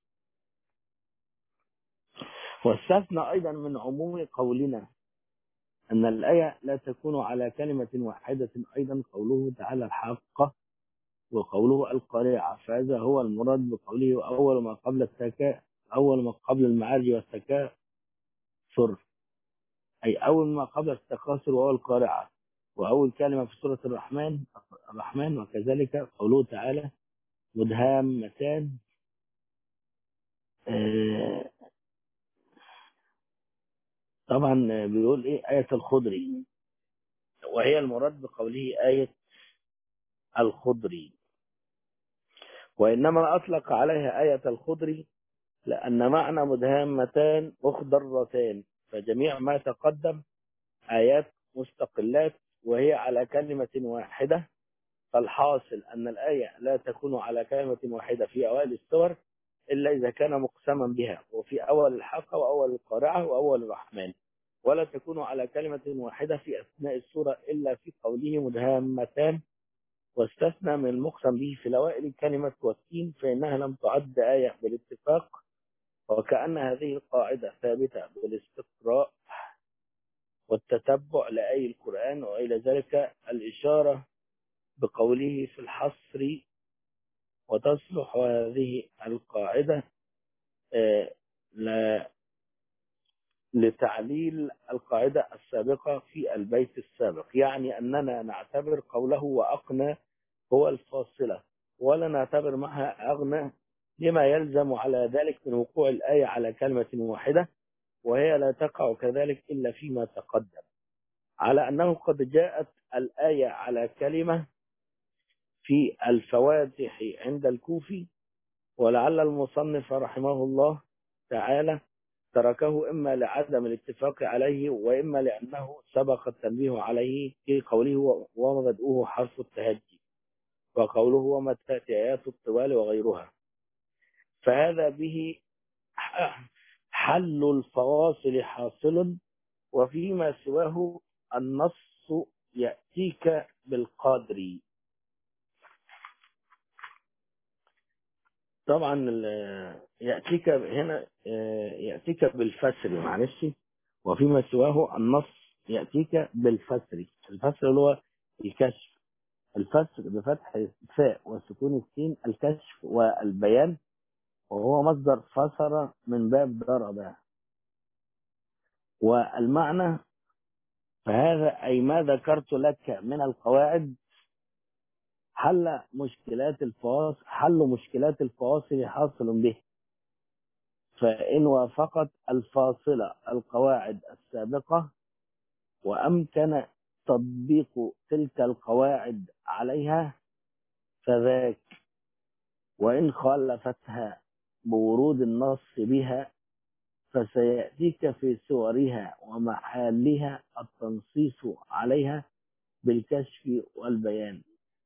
واستثنى أيضا من عموم قولنا أن الآية لا تكون على كلمة واحدة أيضا قوله تعالى الحق وقوله القارعة فهذا هو المراد بقوله أول ما قبل التكاء أول ما قبل المعارج والتكاء سر أي أول ما قبل التكاثر وهو القارعة وأول كلمة في سورة الرحمن الرحمن وكذلك قوله تعالى مدهامتان آه طبعا بيقول ايه آية الخضري وهي المراد بقوله آية الخضري وإنما أطلق عليها آية الخضري لأن معنى مدهامتان مخضرتان فجميع ما تقدم آيات مستقلات وهي على كلمة واحدة فالحاصل أن الآية لا تكون على كلمة واحدة في أوائل السور إلا إذا كان مقسما بها وفي أول الحلقة وأول القارعة وأول الرحمن ولا تكون على كلمة واحدة في أثناء السورة إلا في قوله مدهامتان واستثنى من المقسم به في الأوائل كلمة والتين فإنها لم تعد آية بالاتفاق وكأن هذه القاعدة ثابتة بالاستقراء والتتبع لآي القرآن وإلى ذلك الإشارة بقوله في الحصر وتصلح هذه القاعدة آه، ل- لتعليل القاعدة السابقة في البيت السابق يعني أننا نعتبر قوله وأقنى هو الفاصلة ولا نعتبر معها أغنى لما يلزم على ذلك من وقوع الآية على كلمة واحدة وهي لا تقع كذلك إلا فيما تقدم على أنه قد جاءت الآية على كلمة في الفواتح عند الكوفي ولعل المصنف رحمه الله تعالى تركه إما لعدم الاتفاق عليه وإما لأنه سبق التنبيه عليه في قوله ومبدؤه حرف التهجي وقوله وما تأتي آيات الطوال وغيرها فهذا به حل الفواصل حاصل وفيما سواه النص يأتيك بالقادر طبعا ال- يأتيك هنا آه، يأتيك بالفسر معلش وفيما سواه النص يأتيك بالفسر الفسر اللي هو الكشف الفسر بفتح الفاء وسكون السين الكشف والبيان وهو مصدر فسر من باب ضرب والمعنى فهذا أي ما ذكرت لك من القواعد حل مشكلات الفواصل حل مشكلات الفواصل حاصل به فإن وافقت الفاصلة القواعد السابقة وأمكن تطبيق تلك القواعد عليها فذاك وإن خالفتها بورود النص بها فسيأتيك في سورها ومحالها التنصيص عليها بالكشف والبيان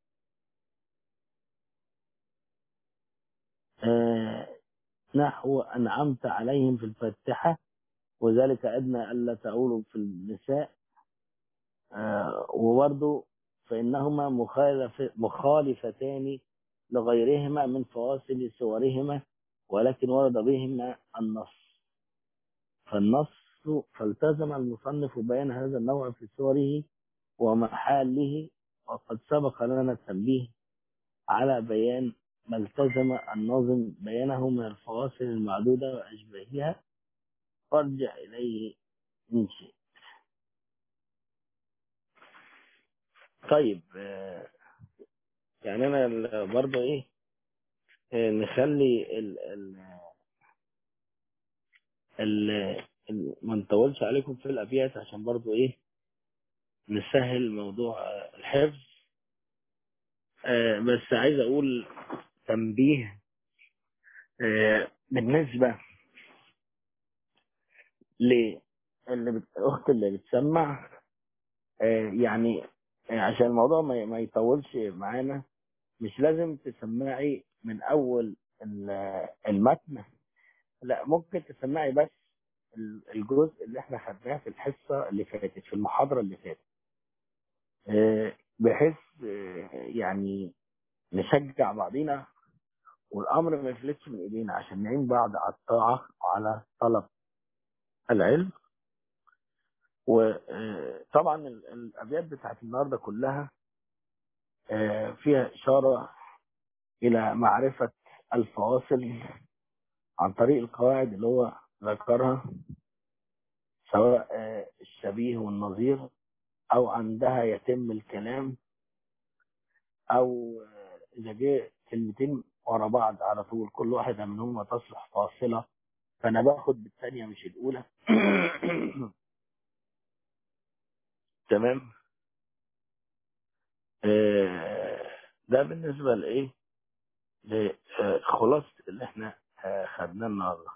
آه، نحو أنعمت عليهم في الفاتحة وذلك أدنى ألا تعولوا في النساء آه، وبرضه فإنهما مخالف مخالفتان لغيرهما من فواصل سورهما ولكن ورد بهما النص فالنص فالتزم المصنف بيان هذا النوع في سوره ومحاله وقد سبق لنا التنبيه على بيان ما التزم الناظم بيانه من الفواصل المعدودة وأشباهها فارجع إليه إن شئت طيب آه، يعني أنا ال- برضه إيه آه، نخلي ال ال ال ال- ما نطولش عليكم في الأبيات عشان برضه إيه نسهل موضوع آه، الحفظ آه، بس عايز أقول تنبيه آه، بالنسبة للي بت... الأخت اللي بتسمع آه، يعني آه، عشان الموضوع ما ما يطولش معانا مش لازم تسمعي من أول ال- المتن لا ممكن تسمعي بس ال- الجزء اللي احنا خدناه في الحصة اللي فاتت في المحاضرة اللي فاتت آه، بحيث آه، يعني نشجع بعضينا والأمر ما يفلتش من إيدينا عشان نعين بعض على الطاعة وعلى طلب العلم وطبعا الأبيات بتاعت النهاردة كلها آه، فيها إشارة إلى معرفة الفواصل عن طريق القواعد اللي هو ذكرها سواء آه، الشبيه والنظير أو عندها يتم الكلام أو آه، إذا جه كلمتين ورا بعض على طول كل واحدة منهما تصلح فاصلة فأنا باخد بالثانية مش الأولى تمام آه، ده بالنسبة لإيه لخلاصة اللي احنا آه، خدناه النهارده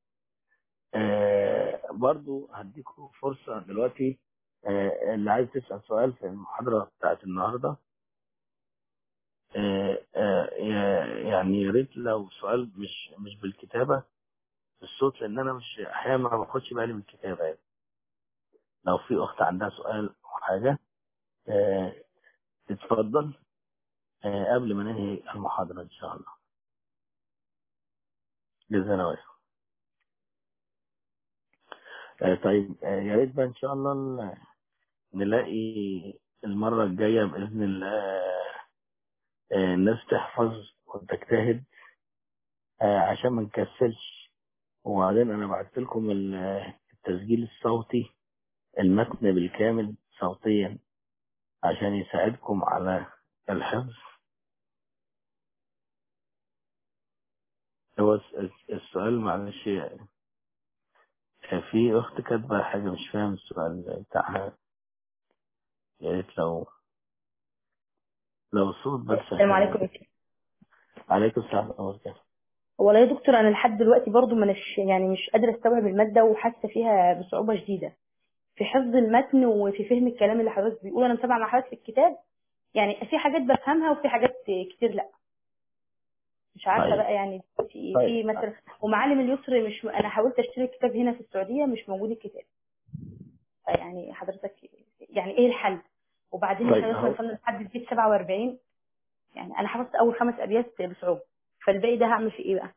آه، برضو هديكم فرصة دلوقتي آه، اللي عايز تسأل سؤال في المحاضرة بتاعت النهاردة آه، آه، يعني يا ريت لو سؤال مش مش بالكتابة بالصوت لأن أنا مش أحيانا ما باخدش بالي من الكتابة يعني لو في أخت عندها سؤال أو حاجة آه، تتفضل آه، قبل ما ننهي المحاضرة إن شاء الله جزانا وياكم آه طيب آه يا ريت بقى ان شاء الله ال- نلاقي المرة الجاية بإذن الله آه الناس تحفظ وتجتهد آه عشان ما نكسلش وبعدين انا بعت لكم ال- التسجيل الصوتي المتن بالكامل صوتيا عشان يساعدكم على الحفظ هو الس- الس- السؤال معلش في اخت كاتبه حاجه مش فاهم السؤال بتاعها يا ريت لو لو صوت بس السلام عليكم يا دكتور. عليكم السلام ورحمه الله وبركاته والله يا دكتور انا لحد دلوقتي برضو منش يعني مش قادره استوعب الماده وحاسه فيها بصعوبه شديده في حفظ المتن وفي فهم الكلام اللي حضرتك بيقول انا متابعه مع حضرتك في الكتاب يعني في حاجات بفهمها وفي حاجات كتير لا مش عارفه طيب. بقى يعني في, في طيب. مثلا ومعالم اليسر مش انا حاولت اشتري الكتاب هنا في السعوديه مش موجود الكتاب يعني حضرتك يعني ايه الحل وبعدين طيب، احنا أهو. مثلا وصلنا لحد البيت 47 يعني انا حفظت اول خمس ابيات بصعوبه فالباقي ده هعمل فيه ايه بقى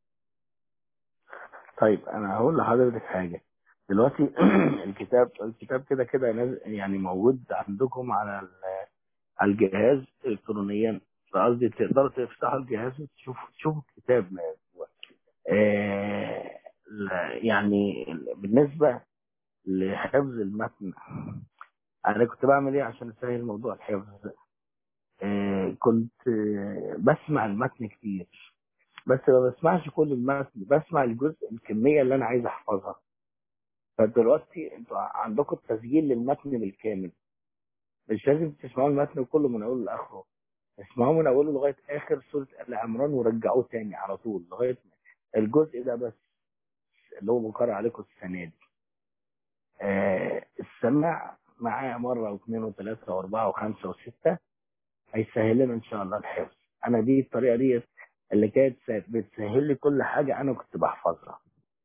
طيب انا هقول لحضرتك حاجه دلوقتي الكتاب الكتاب كده كده نازل- يعني موجود عندكم على ال- على الجهاز الكترونيا قصدي تقدروا تفتحوا الجهاز وتشوفوا تشوفوا الكتاب ما هو. آه لا- يعني بالنسبه لحفظ المتن انا كنت بعمل ايه عشان اسهل موضوع الحفظ آه كنت آه بسمع المتن كتير بس ما بسمعش كل المتن بسمع الجزء الكميه اللي انا عايز احفظها فدلوقتي انتوا عندكم تسجيل للمتن بالكامل مش لازم تسمعوا المتن كله من اوله لاخره اسمعوه من اوله لغايه اخر سوره ال عمران ورجعوه تاني على طول لغايه الجزء ده بس اللي هو مقرر عليكم السنه دي آه السماع معايا مره واثنين وثلاثه واربعه وخمسه وسته هيسهل لنا ان شاء الله الحفظ انا دي الطريقه دي اللي كانت س- بتسهل لي كل حاجه انا كنت بحفظها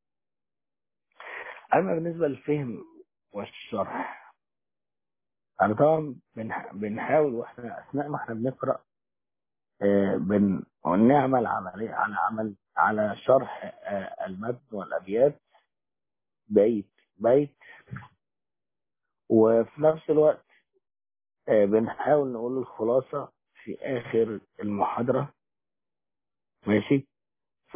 اما بالنسبه للفهم والشرح انا طبعا بنح- بنحاول واحنا اثناء ما احنا بنقرا آه، بن نعمل عمليه على عمل على شرح آه، المتن والابيات بيت بيت وفي نفس الوقت آه، بنحاول نقول الخلاصه في اخر المحاضره ماشي ف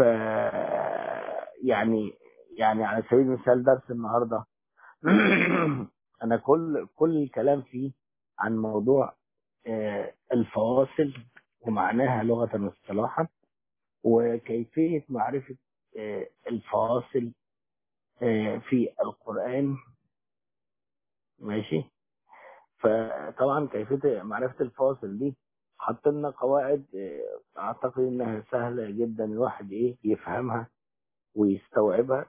يعني يعني على سبيل المثال درس النهارده انا كل كل الكلام فيه عن موضوع آه، الفواصل ومعناها لغة واصطلاحا وكيفية معرفة آه، الفواصل آه، في القرآن ماشي فطبعا كيفية معرفة الفواصل دي حط لنا قواعد آه، اعتقد انها سهلة جدا الواحد ايه يفهمها ويستوعبها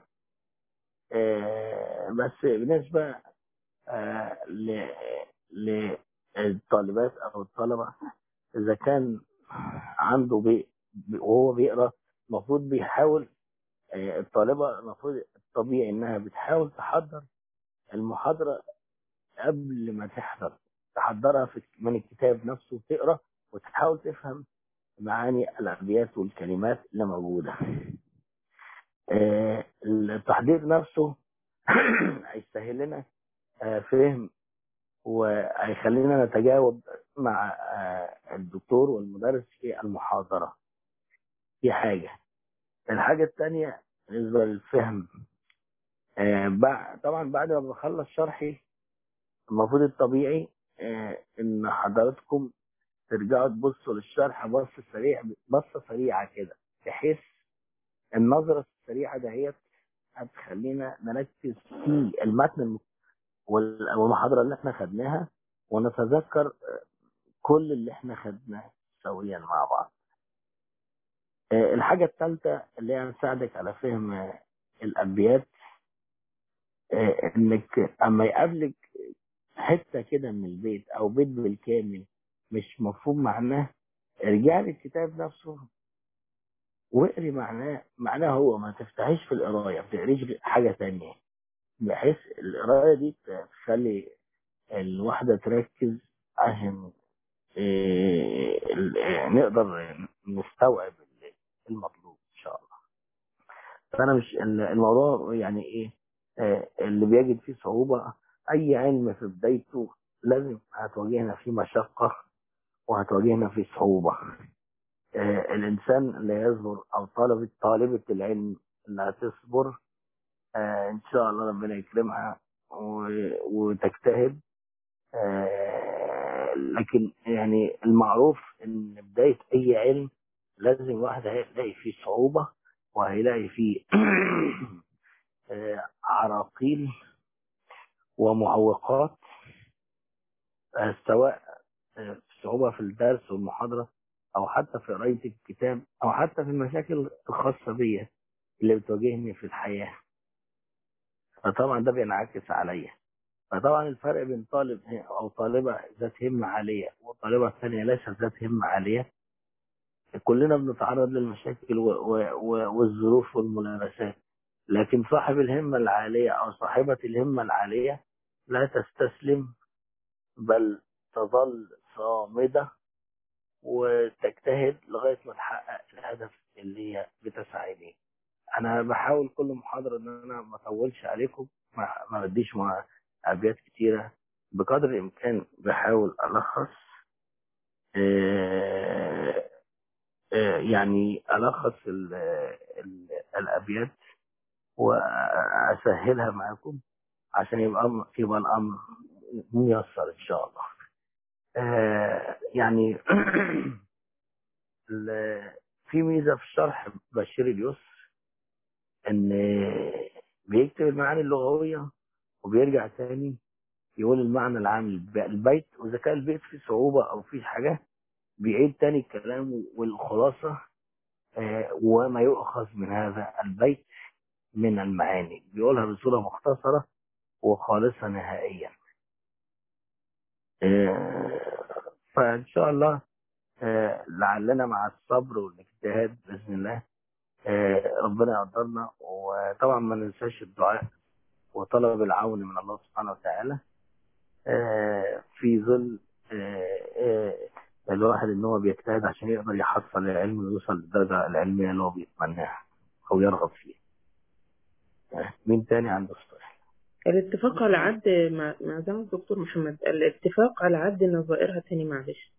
آه، بس بالنسبة آه، ل- للطالبات او الطلبة اذا كان عنده بي بي- وهو بيقرا المفروض بيحاول آه، الطالبة المفروض الطبيعي انها بتحاول تحضر المحاضرة قبل ما تحضر تحضرها في من الكتاب نفسه تقرا وتحاول تفهم معاني الابيات والكلمات اللي موجودة آه، التحضير نفسه هيسهل لنا آه، فهم وهيخلينا نتجاوب مع آه، الدكتور والمدرس في المحاضرة دي حاجة الحاجة الثانية بالنسبة للفهم آه، بع- طبعا بعد ما بخلص شرحي المفروض الطبيعي آه، ان حضراتكم ترجعوا تبصوا للشرح بص سريع بصة سريعة كده بحيث النظرة السريعة دهيت هتخلينا نركز في المتن وال- والمحاضرة اللي احنا خدناها ونتذكر آه، كل اللي احنا خدناه سويا مع بعض آه، الحاجة الثالثة اللي هي هتساعدك على فهم آه، الأبيات آه، إنك أما يقابلك حتة كده من البيت أو بيت بالكامل مش مفهوم معناه ارجع للكتاب نفسه واقري معناه معناه هو ما تفتحيش في القراية ما تقريش حاجة تانية بحيث القراية دي تخلي الواحدة تركز عشان إيه، ال- إيه، نقدر نستوعب المطلوب ان شاء الله فانا مش ال- الموضوع يعني ايه آه، اللي بيجد فيه صعوبة أي علم في بدايته لازم هتواجهنا فيه مشقة وهتواجهنا فيه صعوبة آه، الإنسان اللي يصبر أو طالبة طالبة العلم اللي هتصبر آه، إن شاء الله ربنا يكرمها و- وتجتهد آه، لكن يعني المعروف إن بداية أي علم لازم الواحد هيلاقي فيه صعوبة وهيلاقي فيه آه، عراقيل ومعوقات آه، سواء آه، صعوبة في الدرس والمحاضرة أو حتى في قراية الكتاب أو حتى في المشاكل الخاصة بيا اللي بتواجهني في الحياة فطبعا ده بينعكس عليا فطبعا الفرق بين طالب أو طالبة ذات همة عالية وطالبة ثانية ليست ذات همة عالية كلنا بنتعرض للمشاكل و- و- و- والظروف والملابسات لكن صاحب الهمة العالية أو صاحبة الهمة العالية لا تستسلم بل تظل صامدة وتجتهد لغاية ما تحقق الهدف اللي هي بتسعى إليه أنا بحاول كل محاضرة إن أنا ما أطولش عليكم ما ما بديش مع أبيات كتيرة بقدر الإمكان بحاول ألخص آه، آه، يعني ألخص ال- ال- الأبيات وأسهلها معاكم عشان يبقى يبقى الأمر ميسر إن شاء الله آه، يعني ال- في ميزة في الشرح بشير اليسر إن بيكتب المعاني اللغوية وبيرجع تاني يقول المعنى العام للب- البيت وإذا كان البيت فيه صعوبة أو فيه حاجة بيعيد تاني الكلام والخلاصة آه، وما يؤخذ من هذا البيت من المعاني بيقولها بصورة مختصرة وخالصة نهائيا آه، فإن شاء الله آه، لعلنا مع الصبر والاجتهاد بإذن الله آه، ربنا يقدرنا وطبعا ما ننساش الدعاء وطلب العون من الله سبحانه وتعالى آه، في ظل آه، آه، الواحد ان هو بيجتهد عشان يقدر يحصل العلم ويوصل للدرجة العلمية اللي هو بيتمناها او يرغب فيها آه، مين تاني عنده سؤال الاتفاق على عد مع مع زمن الدكتور محمد الاتفاق على عد نظائرها تاني معلش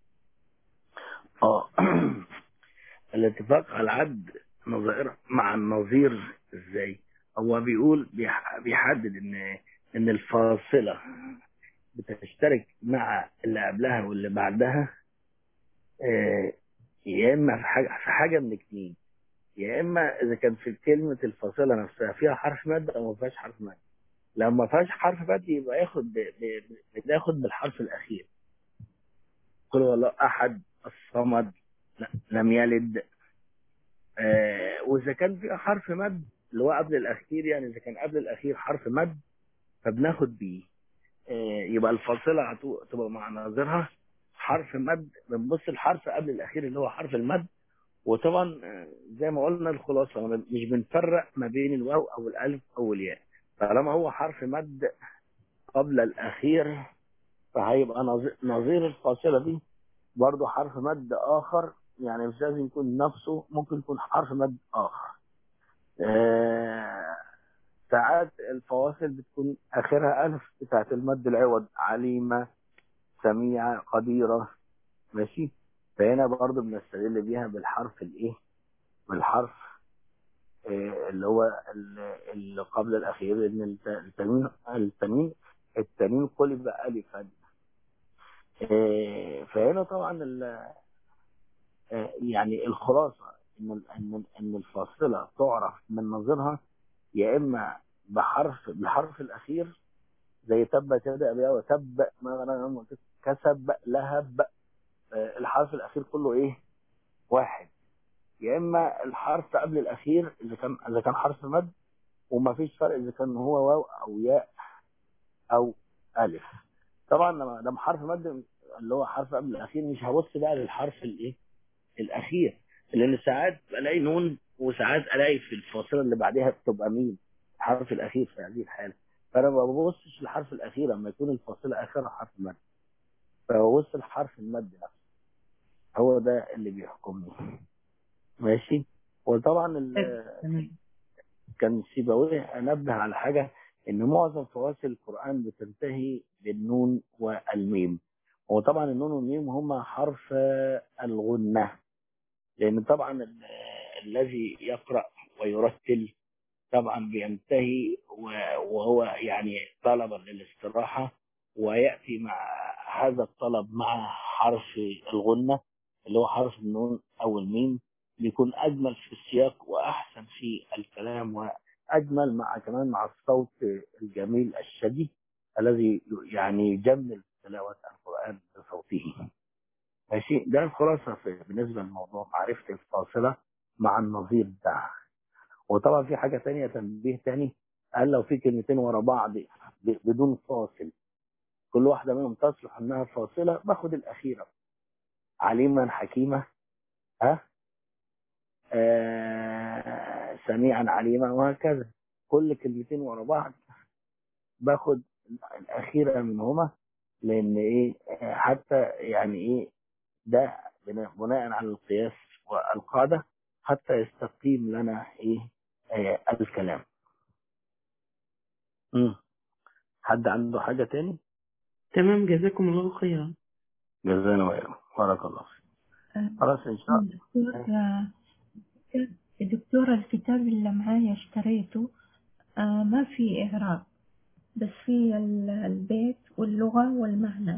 اه الاتفاق على عد نظائر مع النظير ازاي هو بيقول بيح- بيحدد ان ان الفاصلة بتشترك مع اللي قبلها واللي بعدها آه، يا اما في حاجة في حاجة من اتنين يا اما اذا كان في كلمة الفاصلة نفسها فيها حرف مد او ما فيهاش حرف مد لو ما فيهاش حرف مد يبقى ياخد ب- ب- ب- بياخد بالحرف الاخير قل هو الله احد الصمد لا، لم يلد آه واذا كان فيها حرف مد اللي هو قبل الاخير يعني اذا كان قبل الاخير حرف مد فبناخد بيه آه يبقى الفاصله هتو- تبقى مع ناظرها حرف مد بنبص الحرف قبل الاخير اللي هو حرف المد وطبعا آه، زي ما قلنا الخلاصه ما بن- مش بنفرق ما بين الواو او الالف او الياء طالما هو حرف مد قبل الاخير فهيبقى نظ- نظير الفاصله دي برضه حرف مد اخر يعني مش لازم يكون نفسه ممكن يكون حرف مد اخر آه، ساعات الفواصل بتكون اخرها الف بتاعت المد العوض عليمه سميعه قديره ماشي فهنا برضه بنستدل بيها بالحرف الايه بالحرف آه، اللي هو ال- اللي قبل الاخير لان الت- التنوين التنوين التنوين قلب الفا آه، فهنا طبعا ال- آه، يعني الخلاصه ان ال- ان ان الفاصله تعرف من نظيرها يا اما بحرف بالحرف الاخير زي تبت يد ابي وتب ما غنم كسب لهب آه، الحرف الاخير كله ايه واحد يا اما الحرف قبل الاخير اذا كان اذا كان حرف مد وما فيش فرق اذا كان هو واو او ياء او الف طبعا لما لما حرف مد اللي هو حرف قبل الاخير مش هبص بقى للحرف الايه الاخير لان ساعات الاقي نون وساعات الاقي في الفاصله اللي بعدها بتبقى ميم الحرف الاخير في هذه الحاله فانا ما ببصش للحرف الاخير لما يكون الفاصله اخرها حرف مد فببص لحرف المد نفسه هو ده اللي بيحكمني ماشي وطبعا ال- تمام كان سيبويه نبه على حاجة إن معظم فواصل القرآن بتنتهي بالنون والميم وطبعا النون والميم هما حرف الغنة لأن طبعا ال- الذي يقرأ ويرتل طبعا بينتهي و- وهو يعني طلبا للاستراحة ويأتي مع هذا الطلب مع حرف الغنة اللي هو حرف النون أو الميم بيكون أجمل في السياق وأحسن في الكلام وأجمل مع كمان مع الصوت الجميل الشديد الذي يعني يجمل تلاوة القرآن بصوته ماشي ده الخلاصة في- بالنسبة لموضوع معرفة الفاصلة مع النظير بتاعها وطبعا في حاجة تانية تنبيه تاني قال لو في كلمتين ورا بعض ب- بدون فاصل كل واحدة منهم تصلح انها فاصلة باخد الأخيرة عليما حكيمة ها آه سميعا عليما وهكذا كل كلمتين ورا بعض باخد الأخيرة منهما لأن إيه آه، حتى يعني إيه ده بناء بناء على القياس والقاعدة حتى يستقيم لنا إيه آه الكلام مم. حد عنده حاجة تاني تمام جزاكم الله خيرا جزانا وإياكم بارك الله فيك خلاص إن شاء الله دكتور آه، دكتور الكتاب اللي معايا اشتريته آه، ما في إعراب بس في ال- البيت واللغة والمعنى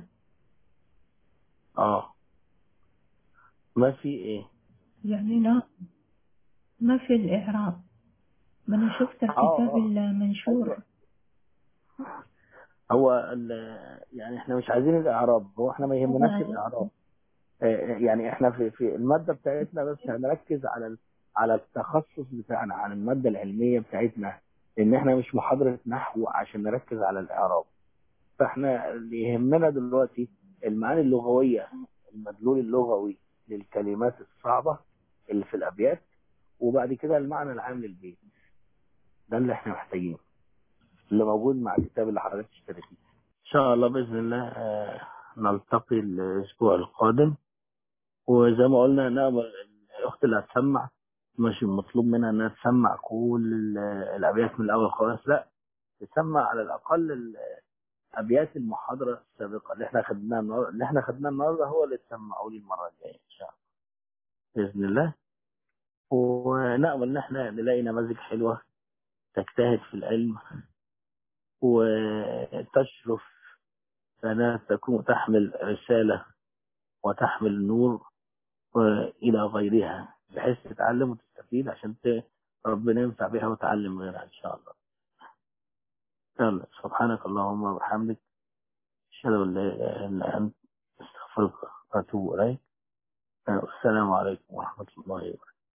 اه ما في ايه يعني لا ما في الإعراب ما أنا شفت الكتاب آه. المنشور هو ال- يعني احنا مش عايزين الاعراب هو احنا ما يهمناش آه. الاعراب آه، يعني احنا في في الماده بتاعتنا بس هنركز على ال- على التخصص بتاعنا على الماده العلميه بتاعتنا ان احنا مش محاضره نحو عشان نركز على الاعراب فاحنا اللي يهمنا دلوقتي المعاني اللغويه المدلول اللغوي للكلمات الصعبه اللي في الابيات وبعد كده المعنى العام للبيت ده اللي احنا محتاجينه اللي موجود مع الكتاب اللي حضرتك اشتريتيه ان شاء الله باذن الله آه، نلتقي الاسبوع القادم وزي ما قلنا نعمل الاخت اللي هتسمع مش مطلوب منها انها تسمع كل ال- الابيات من الاول خالص لا تسمع على الاقل ال- ابيات المحاضره السابقه اللي احنا خدناها النهارده اللي احنا خدناه النهارده هو اللي تسمعوا لي المره الجايه ان شاء الله باذن الله ونامل ان احنا نلاقي نماذج حلوه تجتهد في العلم وتشرف فانها تكون تحمل رساله وتحمل نور إلى غيرها بحيث تتعلم وتستفيد عشان ت- ربنا ينفع بها وتعلم غيرها إن شاء الله يلا سبحانك اللهم وبحمدك أشهد أن لا إله إلا أنت أستغفرك وأتوب إليك السلام عليكم ورحمة الله وبركاته